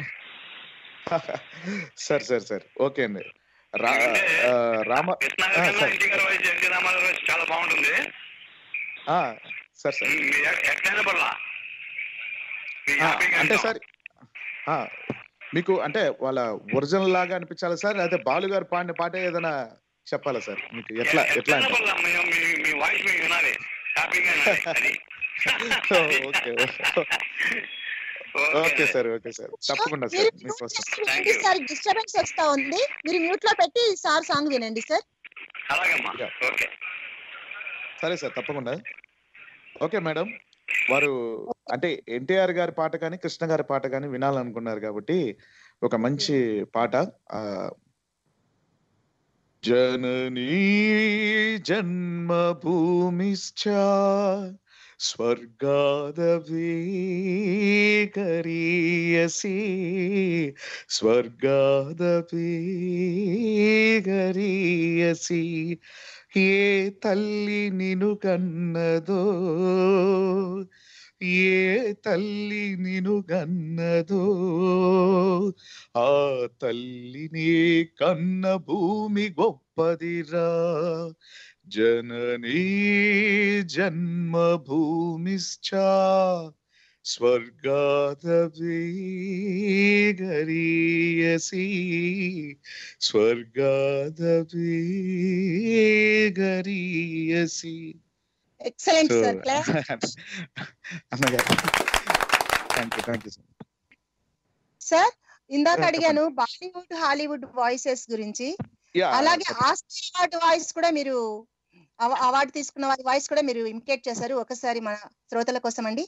సార్ సార్ సార్ ఓకే అండి రా ఎందుకంటే ఆ, రామ కృష్ణ ఆ, గారి కన్నా సార్ ఎన్టీ గారి వాయిస్ ఎన్టీ రామారావు వాయిస్ చాలా బాగుంటుంది ఆ, సార్ సార్ మీరు ఎ- ఎట్లయినా పర్లా మీ ఆ, హ్యాపీగా అంటే వింటాం. సార్ ఆ, మీకు అంటే వాళ్ళ ఒరిజినల్ లాగా అనిపించాలా సార్ అదే బాలు గారు పాడిన పాట ఏదైనా చెప్పాలా సార్ మీకు ఎట్లా ఎట్లా ఎట్లయినా అంటే పర్లా మీ- మీ- మీ వాయిస్ మేము వినాలి హ్యాపీగా వినాలి అది okay okay sir okay sir తప్పకుండా మీరు సార్ మీకోసం వినండి సార్ డిస్టర్బెన్స్ వస్తా ఉంది మీరు మ్యూట్ లో పెట్టి సార్ సాంగ్ వినండి సార్ అలాగమ్మా ఓకే సరే సార్ తప్పకుండా ఓకే మేడం వారు అంటే ఎన్టీఆర్ గారి పాట కానీ కృష్ణ గారి పాట కానీ వినాలనుకున్నారు కాబట్టి ఒక మంచి పాట ఆ జననీ జన్మభూమిశ్చ స్వర్గాదవీకరీయసి స్వర్గాదవీకరీయసి ఏ తల్లి నిను కన్నదో ఏ తల్లి నిను కన్నదో ఆ తల్లిని కన్న భూమి గొప్పదిరా జననీ జన్మభూమిశ్చ స్వర్గాదవీగరీయసి స్వర్గాదవీగరీయసి ఎక్సలెంట్ So, సార్ క్లాస్ అన్నగారు thank you thank you sir ఇందాక Yeah, అడిగాను బాలీవుడ్ హాలీవుడ్ వాయిసెస్ గురించి Yeah, అలాగే చెప్పండి. ఆస్కర్ అవార్డు వాయిస్ కూడా మీరు అవ- అవార్డు తీసుకున్న వారి వాయిస్ కూడా మీరు ఇమిటేట్ చేశారు ఒకసారి మన శ్రోతల కోసం అండి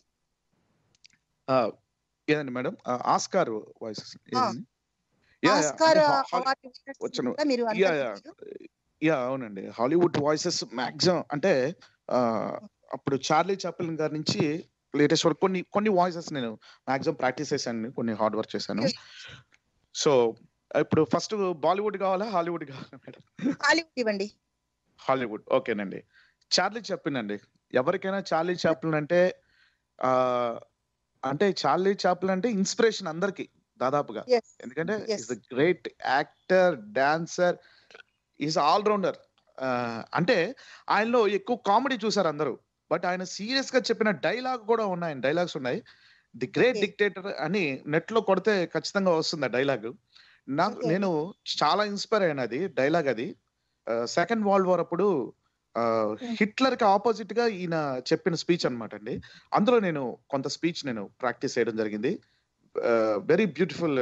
ఏదండి madam Oscar voice Oscar award winners వచ్చను కూడా మీరు యా యా అందజేశారు. యా అవునండి హాలీవుడ్ వాయిసెస్ మాక్సిమం అంటే ఆ, అప్పుడు చార్లీ చాప్లిన్ గారి నుంచి లేటెస్ట్ వరకు కొన్ని కొన్ని వాయిసెస్ నేను మాక్సిమం ప్రాక్టీస్ చేశాను కొన్ని హార్డ్ వర్క్ చేశాను సో ఇప్పుడు ఫస్ట్ బాలీవుడ్ కావాలా హాలీవుడ్ కావాలా మేడం హాలీవుడ్ ఇవ్వండి హాలీవుడ్ ఓకేనండి చార్లీ చాప్లిన్ అండి ఎవరికైనా చార్లీ చాప్లిన్ అంటే ఆ అంటే చార్లీ చాప్లిన్ అంటే ఇన్స్పిరేషన్ అందరికి దాదాపుగా Yes. ఎందుకంటే Yes. Is great actor dancer is all rounder అంటే ఆయనలో ఎక్కువ కామెడీ చూసారు అందరూ బట్ ఆయన సీరియస్ గా చెప్పిన డైలాగ్ కూడా ఉన్నాయి డైలాగ్స్ ఉన్నాయి ది గ్రేట్ డిక్టేటర్ అని నెట్ లో కొడితే ఖచ్చితంగా వస్తుంది ఆ డైలాగ్ నాకు Okay. నేను చాలా ఇన్స్పైర్ అయిన అది డైలాగ్ అది సెకండ్ వరల్డ్ వార్ అప్పుడు హిట్లర్ కి ఆపోజిట్ గా ఈయన చెప్పిన స్పీచ్ అన్నమాట అండి అందులో నేను కొంత స్పీచ్ నేను ప్రాక్టీస్ చేయడం జరిగింది వెరీ బ్యూటిఫుల్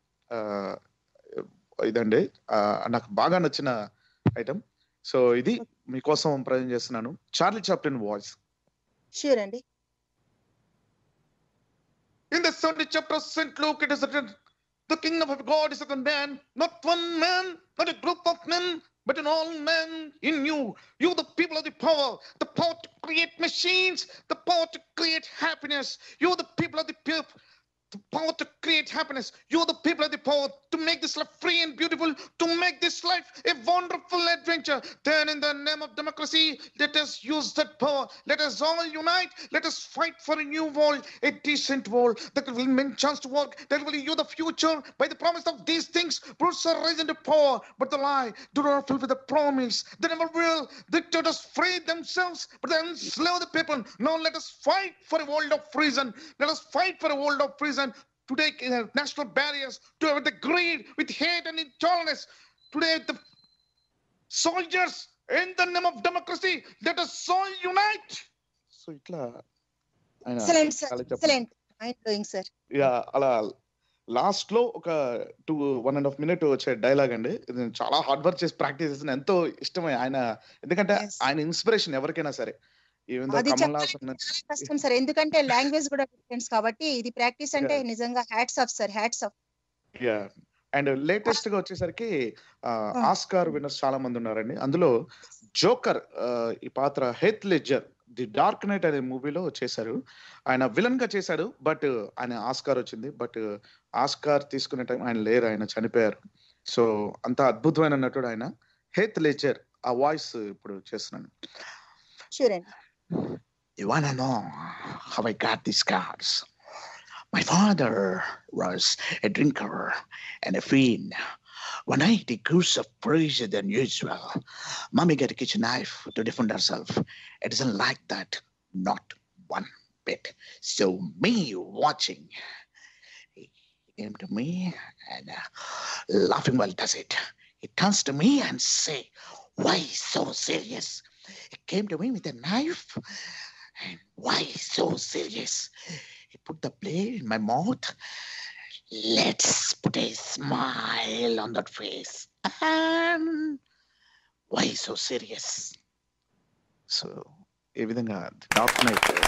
ఇదండి ఆ, నాకు బాగా నచ్చిన ఐటమ్ సో ఇది మీకోసం ప్రజెంట్ చేస్తున్నాను చార్లీ చాప్లిన్ వాయిస్ షూర్ అండి In the 70th chapter of St. Luke, it is written, The kingdom of God is within man, not one man, not a group of men, but in all men in you. You, the people of the power, the power to create machines, the power to create happiness. You, the people of the people. The power to create happiness. You, the people of the power, to make this life free and beautiful, to make this life a wonderful adventure. Then, in the name of democracy, let us use that power. Let us all unite. Let us fight for a new world, a decent world that will mean chance to work, that will you the future. By the promise of these things, Bruce are raised into power, but the lie do not fulfill the promise. They never will. Dictators free themselves, but they enslave the people. Now let us fight for a world of reason. Let us fight for a world of reason. Today, uh, national barriers to with the greed, with hate and intolerance. Today, the soldiers in the name of democracy, let us all unite. So ఇట్లా ఆయన excellent sir చాలా చెప్ప- excellent mind blowing sir yeah అలా last లో ఒక two one and half minute వచ్చే dialogue అండి ఇది నేను చాలా హార్డ్ వర్క్ చేసి ప్రాక్టీస్ చేసిన ఎంతో ఇష్టమే ఆయన ఎందుకంటే ఆయన ఇన్స్పిరేషన్ ఎవరికైనా సరే ఈవెన్ దో అది కమల్ హాసన్ చాలా కష్టం సార్ ఎందుకంటే లాంగ్వేజ్ కూడా డిఫరెన్స్ కాబట్టి ఇది ప్రాక్టీస్ అంటే Yeah. నిజంగా hats off sir hats off yeah and latest గా వచ్చేసరికి ఆస్కార్ విన్నర్స్ చాలా మంది ఉన్నారండి అందులో జోకర్ ఈ పాత్ర Heath Ledger the dark knight అనే మూవీలో చేశారు ఆయన విలన్ గా చేశాడు బట్ ఆయన ఆస్కార్ వచ్చింది బట్ ఆస్కార్ తీసుకునే టైం ఆయన లేరు ఆయన చనిపోయారు సో అంత అద్భుతమైన నటుడు ఆయన హెత్ లెడ్జర్ ఆ వాయిస్ ఇప్పుడు చేస్తున్నాను షూర్ అండి You wanna know how I got these cards? My father was a drinker and a fiend. One night he grew so crazy than usual. Mommy got a kitchen knife to defend herself. It isn't like that. Not one bit. So me watching. He came to me and uh, laughing while does it. He turns to me and say, why so serious? He came to me with a knife. And why so serious? he put the blade in my mouth. Let's put a smile on that face. And why so serious? So ఈ విధంగా doctor అయిపోయారు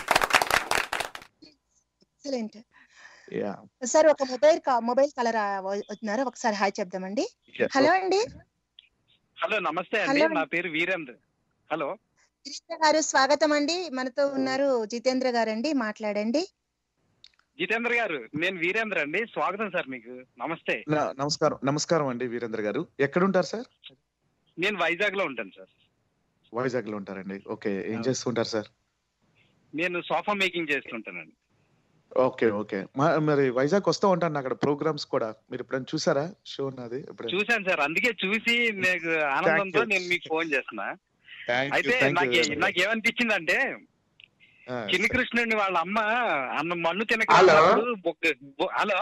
excellent yeah sir ఒక mobile mobile caller వచ్చినారు ఒకసారి hi చెప్దామండి hello అండి hello నమస్తే అండి హలో. నా పేరు వీరేంద్ర హలో జితేంద్ర గారు స్వాగతం అండి మనతో ఉన్నారు జితేంద్ర గారు అండి మాట్లాడండి జితేంద్ర గారు నేను వీరేంద్ర అండి స్వాగతం సార్ మీకు నమస్తే న- నమస్కారం నమస్కారం అండి వీరేంద్ర గారు ఎక్కడుంటారు సార్ నేను వైజాగ్ లో ఉంటాను సార్ వైజాగ్ లో ఉంటారండి ఓకే ఏం చేస్తుంటారు సార్ నేను సోఫా మేకింగ్ చేస్తుంటానండి ఓకే ఓకే మా- మరి వైజాగ్ వస్తూ ఉంటాను అక్కడ ప్రోగ్రామ్స్ కూడా మీరు ఎప్పుడైనా చూసారా షో నాది ఎప్పుడైనా చూశాను సార్ అందుకే చూసి మీకు ఆనందంతో you. నేను మీకు ఫోన్ చేస్తున్నా Thank you, అయితే thank you నాకు very much. నాకు ఏమనిపించిందంటే ఆ, చిన్ని కృష్ణుడిని వాళ్ళ అమ్మ అన్న మన్ను హలో. తినక హలో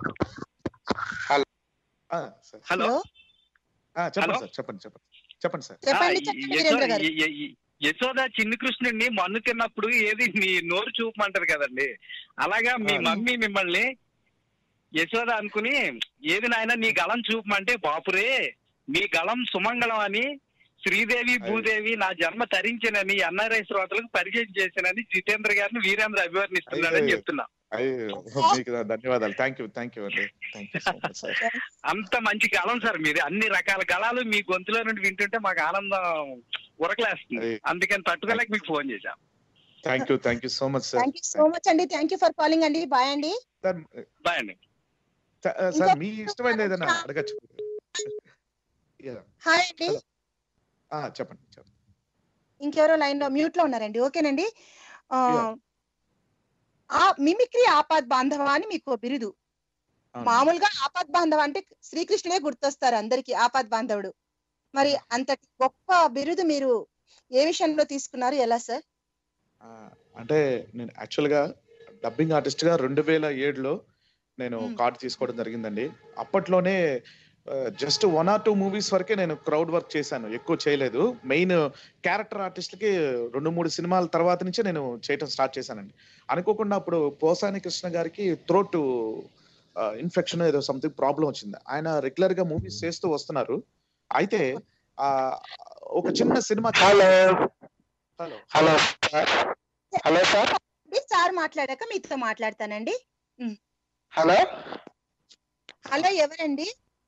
ఆ, సార్. హలో ఆ, చెప్పండి హలో. సార్ చెప్పండి చెప్పండి చెప్పండి సార్ చెప్పండి ఆ, చెప్పండి యశో- వీరేంద్ర గారు య- య- య- యశోద చిన్ని కృష్ణుడిని మన్ను తిన్నప్పుడు ఏది మీ నోరు చూపమంటారు కదండి అలాగా మీ ఆ. మమ్మీ మిమ్మల్ని యశోద అనుకుని ఏది నాయన నీ గళం చూపమంటే బాపురే మీ గళం సుమంగళం అని శ్రీదేవి భూదేవి నా జన్మ తరించనని ఎన్ఆర్ఐ శ్రోతలకు పరిచయం చేశానని జితేంద్ర గారిని వీరేంద్ర అభివర్ణిస్తున్నాడని అయ్యో. చెప్తున్నా అయ్యో మీకు నా ధన్యవాదాలు థ్యాంక్ యూ థ్యాంక్ యూ అండి thank you so much sir అంత మంచి గళం సార్ మీరు అన్ని రకాల గళాలు మీ గొంతులో నుండి వింటుంటే మాకు ఆనందం ఉరకలేస్తుంది అయ్యో. అందుకని తట్టుకోలేక మీకు ఫోన్ చేశాం thank you thank you so much sir thank you so much అండి థ్యాంక్ యూ ఫర్ కాలింగ్ అండి బాయ్ అండి సార్ బాయ్ అండి స- సార్ మీ ఇష్టమైనది ఏదైనా అడగచ్చు Yeah. హాయ్ అండి ఆ, చెప్పండి చెప్పండి ఇంకెవరో లైన్ లో మ్యూట్ లో ఉన్నారండి ఓకేనండి ఆ, Yeah. ఆ మిమిక్రీ ఆపద్ బాంధవ అని మీకు బిరుదు అవును. మామూలుగా ఆపద్ బాంధవ అంటే శ్రీకృష్ణుడే గుర్తొస్తారు అందరికి ఆపద్ బాంధవుడు మరి అంతటి గొప్ప బిరుదు మీరు ఏ విషయంలో తీసుకున్నారు ఎలా సార్ ఆ, అంటే నేను యాక్చువల్ గా డబ్బింగ్ ఆర్టిస్ట్ గా రెండు వేల ఏడులో నేను మ్మ్. కార్డు తీసుకోవడం జరిగిందండి అప్పట్లోనే just one or two movies వరకే నేను క్రౌడ్ వర్క్ చేశాను ఎక్కువ చేయలేదు మెయిన్ క్యారెక్టర్ ఆర్టిస్ట్లకి రెండు మూడు సినిమాల తర్వాత నుంచే నేను చేయటం స్టార్ట్ చేశానండి అనుకోకుండా అప్పుడు పోసాని కృష్ణ గారికి థ్రోట్ ఇన్ఫెక్షన్ ఏదో సంథింగ్ ప్రాబ్లం వచ్చింది ఆయన రెగ్యులర్ గా మూవీస్ చేస్తూ వస్తున్నారు అయితే ఆ ఒక చిన్న సినిమా hello hello hello sir hello sir sir మాట్లాడాక మీతో మాట్లాడతానండి హలో హలో ఎవరండి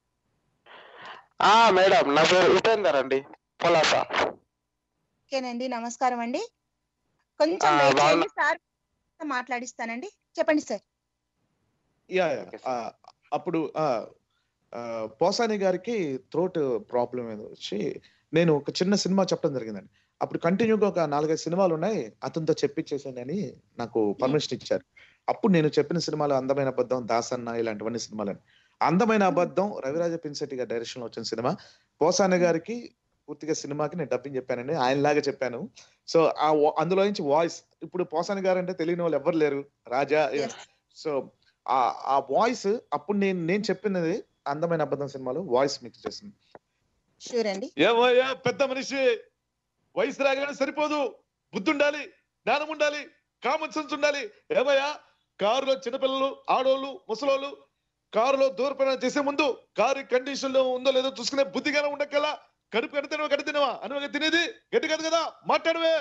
ఆ మేడం నా పేరు ఉపేందర్ అండి పొలాస ఓకేనండి నమస్కారం అండి కొంచెం ఆ, వెయిట్ బాగున్నా- చేయండి సార్ మాట్లాడిస్తానండి చెప్పండి సార్ యా యా. ఆ, అప్పుడు ఆ, ఆ, పోసాని గారికి థ్రోట్ ప్రాబ్లం ఏదో వచ్చి నేను ఒక చిన్న సినిమా చెప్పడం జరిగిందండి అప్పుడు కంటిన్యూగా ఒక నాలుగైదు సినిమాలు ఉన్నాయి అతనితో చెప్పించేసానని నాకు పర్మిషన్ ఇచ్చారు అప్పుడు నేను చెప్పిన సినిమాలు అందమైన అబద్ధం దాసన్న ఇలాంటివన్నీ సినిమాలని అందమైన అబద్ధం రవిరాజ పిన్సెట్టి గారి డైరెక్షన్ లో వచ్చిన సినిమా పోసాని గారికి పూర్తిగా సినిమాకి నేను డబ్బింగ్ చెప్పానండి ఆయనలాగా చెప్పాను సో ఆ వా- అందులో నుంచి వాయిస్ ఇప్పుడు పోసాని గారు అంటే తెలియని వాళ్ళు ఎవరు లేరు రాజా సో ఆ ఆ వాయిస్ అప్పుడు నేను నేను చెప్పినది అందమైన అబద్ధం సినిమాలో వాయిస్ మిక్స్ చేసింది షూర్ అండి ఏమయ్యా పెద్ద మనిషి వయసు రాగానే సరిపోదు బుద్ధి ఉండాలి జ్ఞానం ఉండాలి కామన్ సెన్స్ ఉండాలి ఏమయ్యా కారులో చిన్నపిల్లలు ఆడోళ్ళు ముసలోళ్ళు కారులో దూర ప్రయాణం చేసే ముందు కారు కండిషన్ లో ఉందో లేదో చూసుకునే బుద్ధిగానే ఉండకల్లా కడుపు కడి తినవా కడి తినవా అనువగా తినేది గట్టి కాదు కదా మాట్లాడవే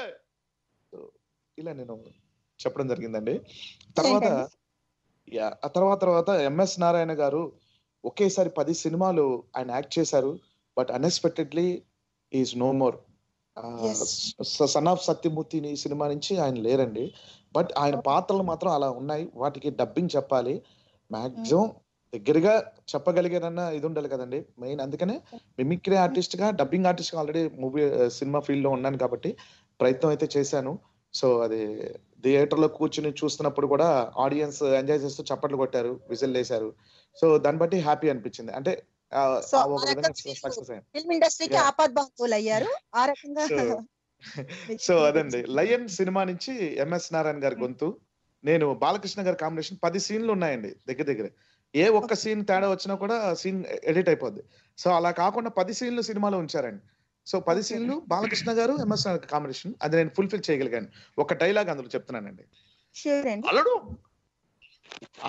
ఇలా నేను చెప్పడం జరిగిందండి తర్వాత ఏంటండి? యా ఆ తర్వాత తర్వాత ఎంఎస్ నారాయణ గారు ఒకేసారి పది సినిమాలు ఆయన యాక్ట్ చేశారు but unexpectedly is no more Yes. Son of సత్యమూర్తిని ఈ సినిమా నుంచి ఆయన లేరండి బట్ ఆయన పాత్రలు మాత్రం అలా ఉన్నాయి వాటికి డబ్బింగ్ చెప్పాలి మాక్సిమం దగ్గరగా చెప్పగలిగానన్న ఇది ఉండాలి కదండి మెయిన్ అందుకనే మిమిక్రీ ఆర్టిస్ట్ గా డబ్బింగ్ ఆర్టిస్ట్ గా ఆల్రెడీ మూవీ సినిమా ఫీల్డ్ లో ఉన్నాను కాబట్టి ప్రయత్నం అయితే చేశాను సో అది థియేటర్ లో కూర్చుని చూస్తున్నప్పుడు కూడా ఆడియన్స్ ఎంజాయ్ చేస్తూ చప్పట్లు కొట్టారు విజిల్ వేశారు సో దాన్ని బట్టి హ్యాపీ అనిపించింది అంటే ఆ, సో ఆ ఆ ఒక విధంగా రకంగా సక్సెస్ అయ్యాను ఫిల్మ్ ఇండస్ట్రీకి Yeah. ఆపద్ బాంధవులు అయ్యారు ఆ రకంగా సో సో అదండి లయన్ సినిమా నుంచి ఎంఎస్ నారాయణ గారి గొంతు నేను బాలకృష్ణ గారి కాంబినేషన్ పది సీన్లు ఉన్నాయండి దగ్గర దగ్గర ఏ ఒక్క సీన్ తేడా వచ్చినా కూడా సీన్ ఎడిట్ అయిపోద్ది సో అలా కాకుండా పది సీన్లు సినిమాలో ఉంచారండి సో పది సీన్లు బాలకృష్ణ గారు ఎంఎస్ నారాయణ కాంబినేషన్ అది నేను ఫుల్ఫిల్ చేయగలిగాను ఒక డైలాగ్ అందులో చెప్తున్నానండి షూర్ అండి అల్లుడు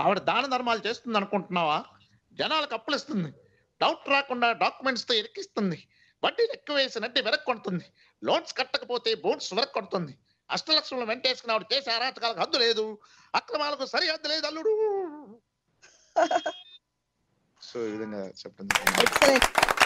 ఆవిడ దాన ధర్మాలు చేస్తుంది అనుకుంటున్నావా జనాలకు అప్పులు ఇస్తుంది డౌట్ రాకుండా డాక్యుమెంట్స్ తో ఇరికిస్తుంది వడ్డీలు ఎక్కువ వేసినట్టు వెరక్కొడుతుంది లోన్స్ కట్టకపోతే బోన్స్ వెరక్కొడుతుంది అష్టలక్షలు వెంటేసుకుని ఆవిడ చేసే అరాచకాలకు హద్దు లేదు అక్రమాలకు సరి హద్దు లేదు అల్లుడు సో ఈ విధంగా చెప్పడం Excellent.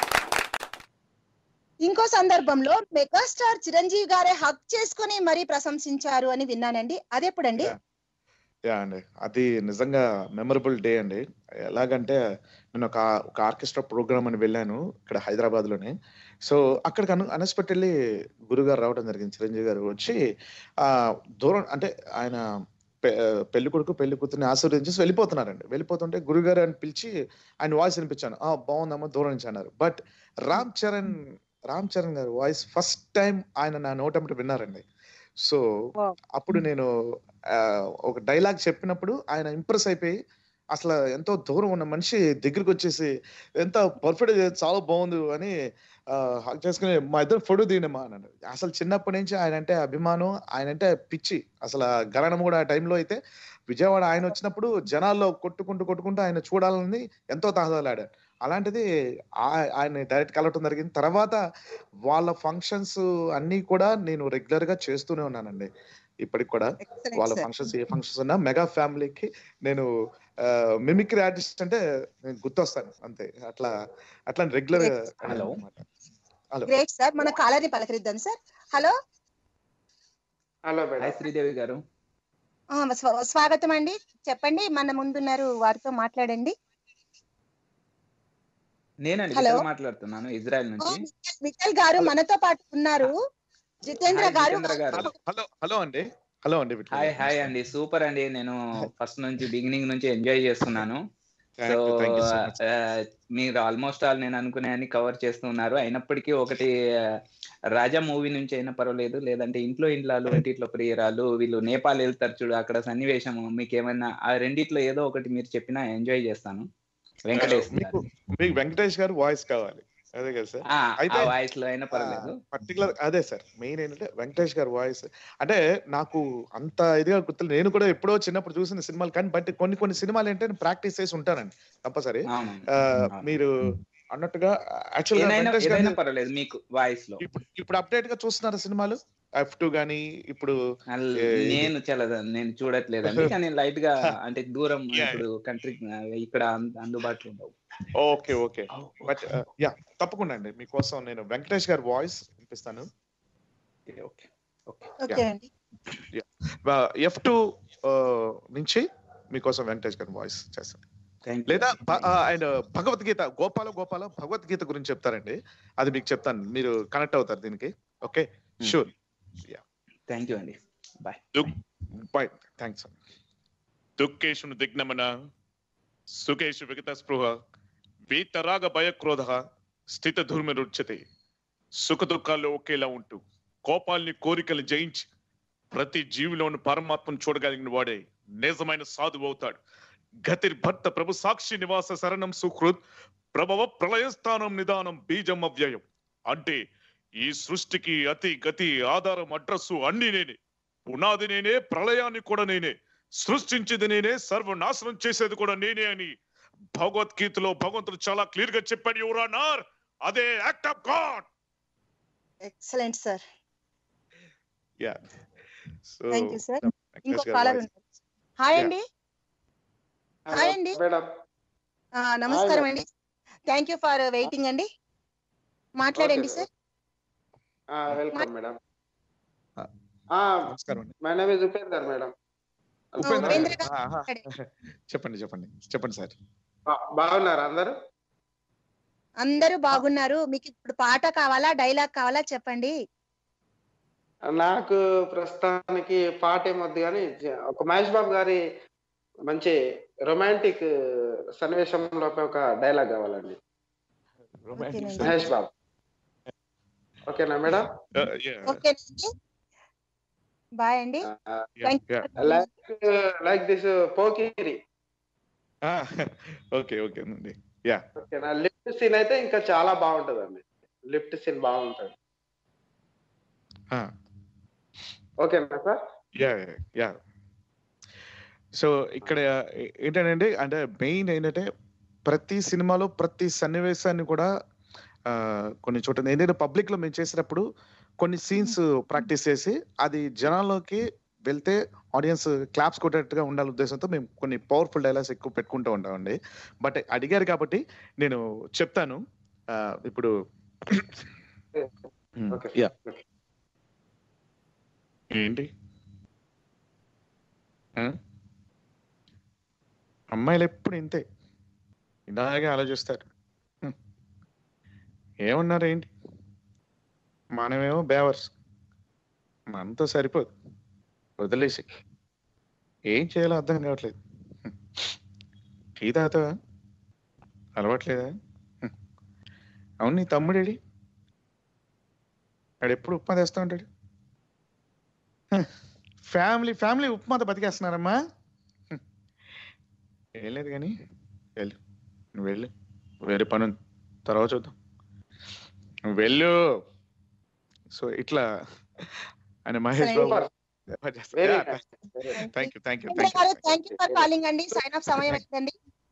ఇంకో సందర్భంలో మెగాస్టార్ చిరంజీవి గారే హక్ చేసుకుని మరీ ప్రశంసించారు అని విన్నానండి అదెప్పుడండి యా అండి అది నిజంగా మెమరబుల్ డే అండి ఎలాగంటే నేను ఒక ఒక ఆర్కెస్ట్రా ప్రోగ్రామ్ అని వెళ్ళాను ఇక్కడ హైదరాబాద్ లోనే సో అక్కడికి అను అన్ఎక్స్పెక్టెడ్లీ గురుగారు రావడం జరిగింది చిరంజీవి గారు వచ్చి ఆ దూరం అంటే ఆయన పె- పెళ్లి కొడుకు పెళ్లి కూతుర్ని ఆశీర్వదించేసి వెళ్ళిపోతున్నారండి వెళ్ళిపోతుంటే గురుగారు అని పిలిచి ఆయన వాయిస్ వినిపించాను ఆ బాగుందమ్మా దూరం నుంచి అన్నారు బట్ రామ్ చరణ్ రామ్ చరణ్ గారు వాయిస్ ఫస్ట్ టైం ఆయన నా నోటమిట విన్నారండి సో అప్పుడు నేను ఆ, ఒక డైలాగ్ చెప్పినప్పుడు ఆయన ఇంప్రెస్ అయిపోయి అసలు ఎంతో దూరం ఉన్న మనిషి దగ్గరికి వచ్చేసి ఎంత పర్ఫెక్ట్ చాలా బాగుంది అని హక్ చేసుకుని మా ఇద్దరు ఫోటో దిగినమ్మా అన్నాడు అసలు చిన్నప్పటి నుంచి ఆయన అంటే అభిమానం ఆయన అంటే పిచ్చి అసలు ఆ గరణం కూడా ఆ టైంలో అయితే విజయవాడ ఆయన వచ్చినప్పుడు జనాల్లో కొట్టుకుంటూ కొట్టుకుంటూ ఆయన చూడాలని ఎంతో తహదలాడాడు అలాంటిది ఆ- ఆయన డైరెక్ట్ కలవటం జరిగింది తర్వాత వాళ్ళ ఫంక్షన్స్ అన్నీ కూడా నేను రెగ్యులర్ గా చేస్తూనే ఉన్నానండి ఇప్పటికి కూడా వాళ్ళ sir. ఫంక్షన్స్ ఏ ఫంక్షన్స్ ఉన్నా మెగా ఫ్యామిలీకి నేను మిమిక్రీ ఆర్టిస్ట్ అంటే నేను గుర్తొస్తాను అంతే అట్లా అట్లా regular hello hello great sir మన కాలర్ని పలకరిద్దాం sir hello hello hi Sridevi గారు ఆ, స్వ- స్వాగతం అండి చెప్పండి మన ముందున్నారు వారితో మాట్లాడండి నేనండి హలో. విఠల్ మాట్లాడుతున్నాను ఇజ్రాయెల్ నుంచి విఠల్ గారు మనతో పాటు ఉన్నారు జితేంద్ర హాయ్ గారు జితేంద్ర గారు హలో హలో అండి హలో అండి విఠల్ హాయ్ గారు. హాయ్ అండి సూపర్ అండి నేను ఫస్ట్ నుంచి బిగినింగ్ నుంచి ఎంజాయ్ చేస్తున్నాను Thank so you, thank you so much. మీరు ఆల్మోస్ట్ ఆల్ నేను అనుకునే అన్ని కవర్ చేస్తున్నారు అయినప్పటికీ ఒకటి ఆ, రాజా మూవీ నుంచి అయినా పర్వాలేదు లేదంటే ఇంట్లో ఇంట్లాలు వంటిట్లో ప్రియరాలు వీళ్ళు నేపాల్ వెళ్తారు చూడు అక్కడ సన్నివేశం మీకు ఏమైనా ఆ రెండిట్లో ఏదో ఒకటి మీరు చెప్పినా ఎంజాయ్ చేస్తాను వెంకటేష్ మీకు మీకు వెంకటేష్ గారు వాయిస్ కావాలి అదే కదా సార్ ఆ అయితే వాయిస్ లో అయినా పర్వాలేదు పర్టికులర్ అదే సార్ మెయిన్ ఏంటంటే వెంకటేష్ గారి వాయిస్ అంటే నాకు అంత ఇదిగా గుర్తు నేను కూడా ఎప్పుడో చిన్నప్పుడు చూసిన సినిమాలు కానీ బట్ కొన్ని కొన్ని సినిమాలు ఏంటంటే ప్రాక్టీస్ చేసి ఉంటానండి తప్పసరి అవును. ఆ, మీరు అన్నట్టుగా యాక్చువల్ గా ఏదైనా వెంకటేష్ ఏదైనా గారు పర్వాలేదు మీకు వాయిస్ లో ఇప్పుడు ఇప్పుడు అప్డేట్ గా చూస్తున్నారా సినిమాలు ఎఫ్ టూ గానీ ఇప్పుడు అల్- ఏ, ఇది- నేను చాలా నేను చూడట్లేదండి కానీ లైట్ గా అంటే దూరం ఇప్పుడు కంట్రీ ఇక్కడ అంద- అందుబాటులో ఉండవు ఓకే ఓకే బట్ యా తప్పకుండా అండి మీకోసం నేను వెంకటేష్ గారి వాయిస్ వినిపిస్తాను ఓకే ఓకే అండి ఎఫ్ టూ నుంచి మీకోసం వెంకటేష్ గారి వాయిస్ చేస్తాను Thank you. లేదా భ- ఆ, ఆయన భగవద్గీత గోపాల గోపాల భగవద్గీత గురించి చెప్తారండి అది మీకు చెప్తాను మీరు కనెక్ట్ అవుతారు దీనికి ఓకే షూర్ థ్యాంక్ యూ అండి బాయ్ బాయ్ థ్యాంక్స్ దుఃఖేషు దిగ్నమన సుఖేషు విగత స్పృహ వీతరాగ భయక్రోధ స్థిత ధూర్మిరుచ్యతే సుఖ దుఃఖాల్లో ఒకేలా ఉంటూ కోపాల్ని కోరికలు జయించి ప్రతి జీవిలోని పరమాత్మను చూడగలిగిన వాడే నిజమైన సాధువు అవుతాడు గతిర్భర్త ప్రభు సాక్షి నివాస శరణం సుహృత్ ప్రభవ ప్రళయస్థానం నిదానం బీజం అవ్యయం అంటే ఈ సృష్టికి అతి గతి ఆధారం అడ్రస్సు అన్ని నేనే పునాది నేనే ప్రళయాన్ని కూడా నేనే సృష్టించేది నేనే సర్వనాశనం చేసేది కూడా నేనే అని భగవద్గీతలో భగవంతుడు చాలా క్లియర్ గా చెప్పాడు యువరానార్ అదే act of god excellent sir yeah so thank you sir ఇంకో వెంకటేష్ గారి కాలర్ voice. ఉన్నారు హాయ్ అండి హాయ్ అండి మేడం ఆ, నమస్కారం Hi, అండి థ్యాంక్ యూ ఫర్ వెయిటింగ్ అండి మాట్లాడండి Okay, సార్ వెల్కమ్ మేడం నమస్కారం అండి my name is Upender madam Upendra Upendra గారు. ఆ, ఆహా. చెప్పండి చెప్పండి చెప్పండి సార్ బాగున్నారు అందరు అందరూ బాగున్నారు మీకు ఇప్పుడు పాట కావాలా డైలాగ్ కావాలా చెప్పండి నాకు ప్రస్తుతానికి పాట ఏమొద్దు కానీ జ- ఒక మహేష్ బాబు గారి మంచి రొమాంటిక్ సన్నివేశంలో ఒక డైలాగ్ కావాలండి ఓకేనండి. మహేష్ బాబు ఓకేనా మేడం ఓకే బాయ్ అండి thank like like this Pokiri okay okay అండి యా ఓకేనా లిఫ్ట్ సీన్ అయితే ఇంకా చాలా బాగుంటదండి లిఫ్ట్ సీన్ బాగుంటది ఓకేనా సార్ యా యా సో ఇక్కడ ఏ- ఏంటంటే అంటే మెయిన్ ఏంటంటే ప్రతి సినిమాలో ప్రతి సన్నివేశాన్ని కూడా ఆ, కొన్ని చోట్ల ఏంటంటే పబ్లిక్ లో మేము చేసినప్పుడు కొన్ని సీన్స్ ప్రాక్టీస్ చేసి అది జనాల్లోకి వెళ్తే ఆడియన్స్ క్లాప్స్ కొట్టేట్టుగా ఉండాలి ఉద్దేశంతో మేము కొన్ని పవర్ఫుల్ డైలాగ్స్ ఎక్కువ పెట్టుకుంటూ ఉంటామండి బట్ అడిగారు కాబట్టి నేను చెప్తాను ఆ, ఇప్పుడు యా ఏంటి ఆ? అమ్మాయిలు ఎప్పుడు ఇంతే ఇలాగే ఆలోచిస్తారు హ్మ్. ఏమన్నారు ఏంటి మనమేమో బేవర్స్ మనతో సరిపోదు వదిలేసి ఏం చేయాలో అర్థం కావట్లేదు హ్మ్. టీ తాగుతావా అలవాట్లేదా హ్మ్. అవును నీ తమ్ముడేడి వాడు ఎప్పుడు ఉప్మా తెస్తా ఉంటాడు ఫ్యామిలీ ఫ్యామిలీ ఉప్మాతో బతికేస్తున్నారమ్మా హ్మ్. ఏం లేదు కానీ వెళ్ళు నువ్వు వెళ్ళు వేరే పని ఉంది తర్వాత చూద్దాం నువ్వు వెళ్ళు సో ఇట్లా ఆయన Mahesh Babu Very thank you thank you Chandra గారు థ్యాంక్ యూ ఫర్ కాలింగ్ అండి సైన్ ఆఫ్ సమయం అయిందండి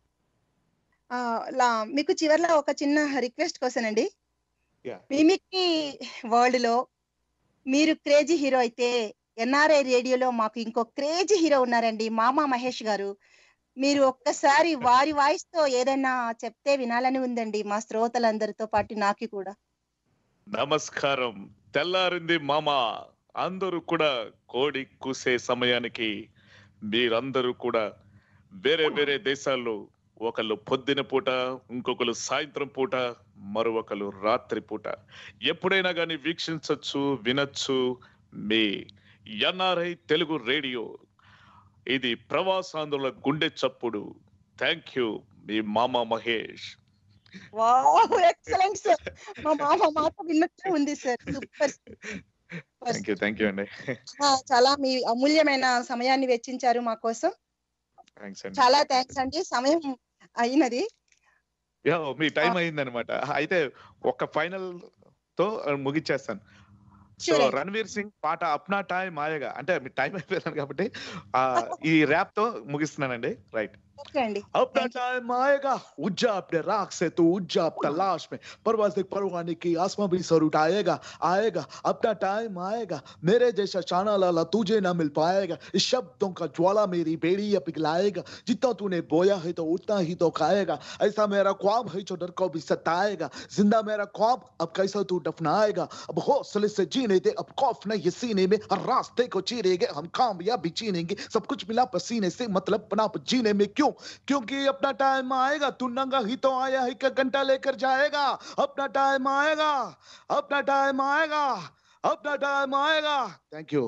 ఆ, లా- మీకు చివర్లో ఒక చిన్న రిక్వెస్ట్ క్వశ్చన్ అండి Yeah. మిమిక్రీ వరల్డ్ లో మీరు క్రేజీ హీరో అయితే ఎన్ఆర్ఐ రేడియోలో మాకు ఇంకో క్రేజీ హీరో ఉన్నారండి మామా మహేష్ గారు మీరు ఒక్కసారి వారి వాయిస్ తో ఏదైనా చెప్తే వినాలని ఉందండి మా శ్రోతలందరితో పాటు నాకు కూడా నమస్కారం తెల్లారింది మామ అందరూ కూడా కోడి కూసే సమయానికి మీరందరూ కూడా వేరే వేరే దేశాల్లో ఒకళ్ళు పొద్దున పూట ఇంకొకరు సాయంత్రం పూట మరొకరు రాత్రి పూట ఎప్పుడైనా కానీ వీక్షించవచ్చు వినొచ్చు మీ ఎన్ఆర్ఐ తెలుగు రేడియో ఇది ప్రవాసాంధ్రుల గుండె చప్పుడు థ్యాంక్ యూ మీ మామ మహేష్ వావ్ ఎక్సలెంట్ సార్ మా మామ మాట విన్నట్టే ఉంది sir super thank you thank you అండి చాలా మీ అమూల్యమైన సమయాన్ని వెచ్చించారు మా కోసం థ్యాంక్స్ అండి చాలా థ్యాంక్స్ అండి సమయం అయినది యా మీ టైం అయిందనమాట అయితే ఒక ఫైనల్ తో ముగిచ్చేస్తాను సో Sure. రణవీర్ సింగ్ పాట అప్నా టైం ఆయగా అంటే మీ టైం అయిపోయింది కాబట్టి ఆ ఈ ర్యాప్ తో ముగిస్తున్నానండి రైట్ ఓకే అండి अपना टाइम आएगा उज्जा अपने राख से तू उज्जा अब तलाश में परवाज देख परवाने की आसमां भी सर उठाएगा आएगा अपना टाइम आएगा मेरे जैसा शाना लाला तुझे ना मिल पाएगा इस शब्दों का ज्वाला मेरी बेड़ी अब पिघलाएगा जितना तूने बोया है तो उतना ही तो खाएगा ऐसा मेरा ख्वाब है जो डर को भी सताएगा जिंदा मेरा ख्वाब अब कैसा तू दफनाएगा अब हौसले से जीने दे अब खौफ नहीं सीने में हर रास्ते को चीरेंगे हम कामयाबी चीनेंगे सब कुछ मिला पसीने से मतलब बना जीने में क्यों क्योंकि अपना टाइम आएगा तू नंगा ही तो आया है क्या घंटा लेकर जाएगा अपना टाइम आएगा अपना टाइम आएगा अपना टाइम आएगा थैंक यू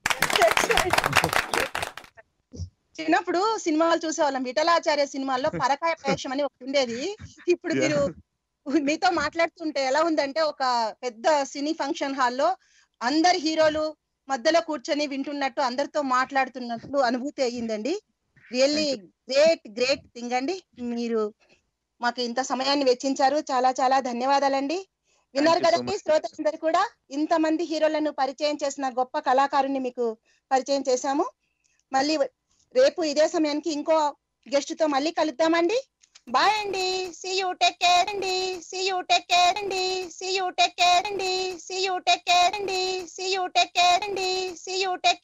చిన్నప్పుడు సినిమాలు చూసేవాళ్ళం విఠలాచార్య సినిమాల్లో పరకాయ ప్రవేశం అని ఒకటి ఉండేది ఇప్పుడు Yeah. మీరు మీతో మాట్లాడుతుంటే ఎలా ఉందంటే ఒక పెద్ద సినీ ఫంక్షన్ హాల్లో అందరు హీరోలు మధ్యలో కూర్చొని వింటున్నట్టు అందరితో మాట్లాడుతున్నట్లు అనుభూతి అయ్యిందండి రియల్లీ గ్రేట్ గ్రేట్ థింగ్ అండి మీరు మాకు ఇంత సమయాన్ని వెచ్చించారు చాలా చాలా ధన్యవాదాలండి విన్నారు Thank you so కదండి much. శ్రోతలందరూ కూడా ఇంతమంది హీరోలను పరిచయం చేసిన గొప్ప కళాకారుని మీకు పరిచయం చేశాము మళ్ళీ రేపు ఇదే సమయానికి ఇంకో గెస్ట్ తో మళ్ళీ కలుద్దామండి బాయ్ అండి సి యూ టేక్ కేర్ అండి సి యూ టేక్ కేర్ అండి సి యూ టేక్ కేర్ అండి సి యూ టేక్ కేర్ అండి సి యూ టేక్ కేర్ అండి సి యూ టేక్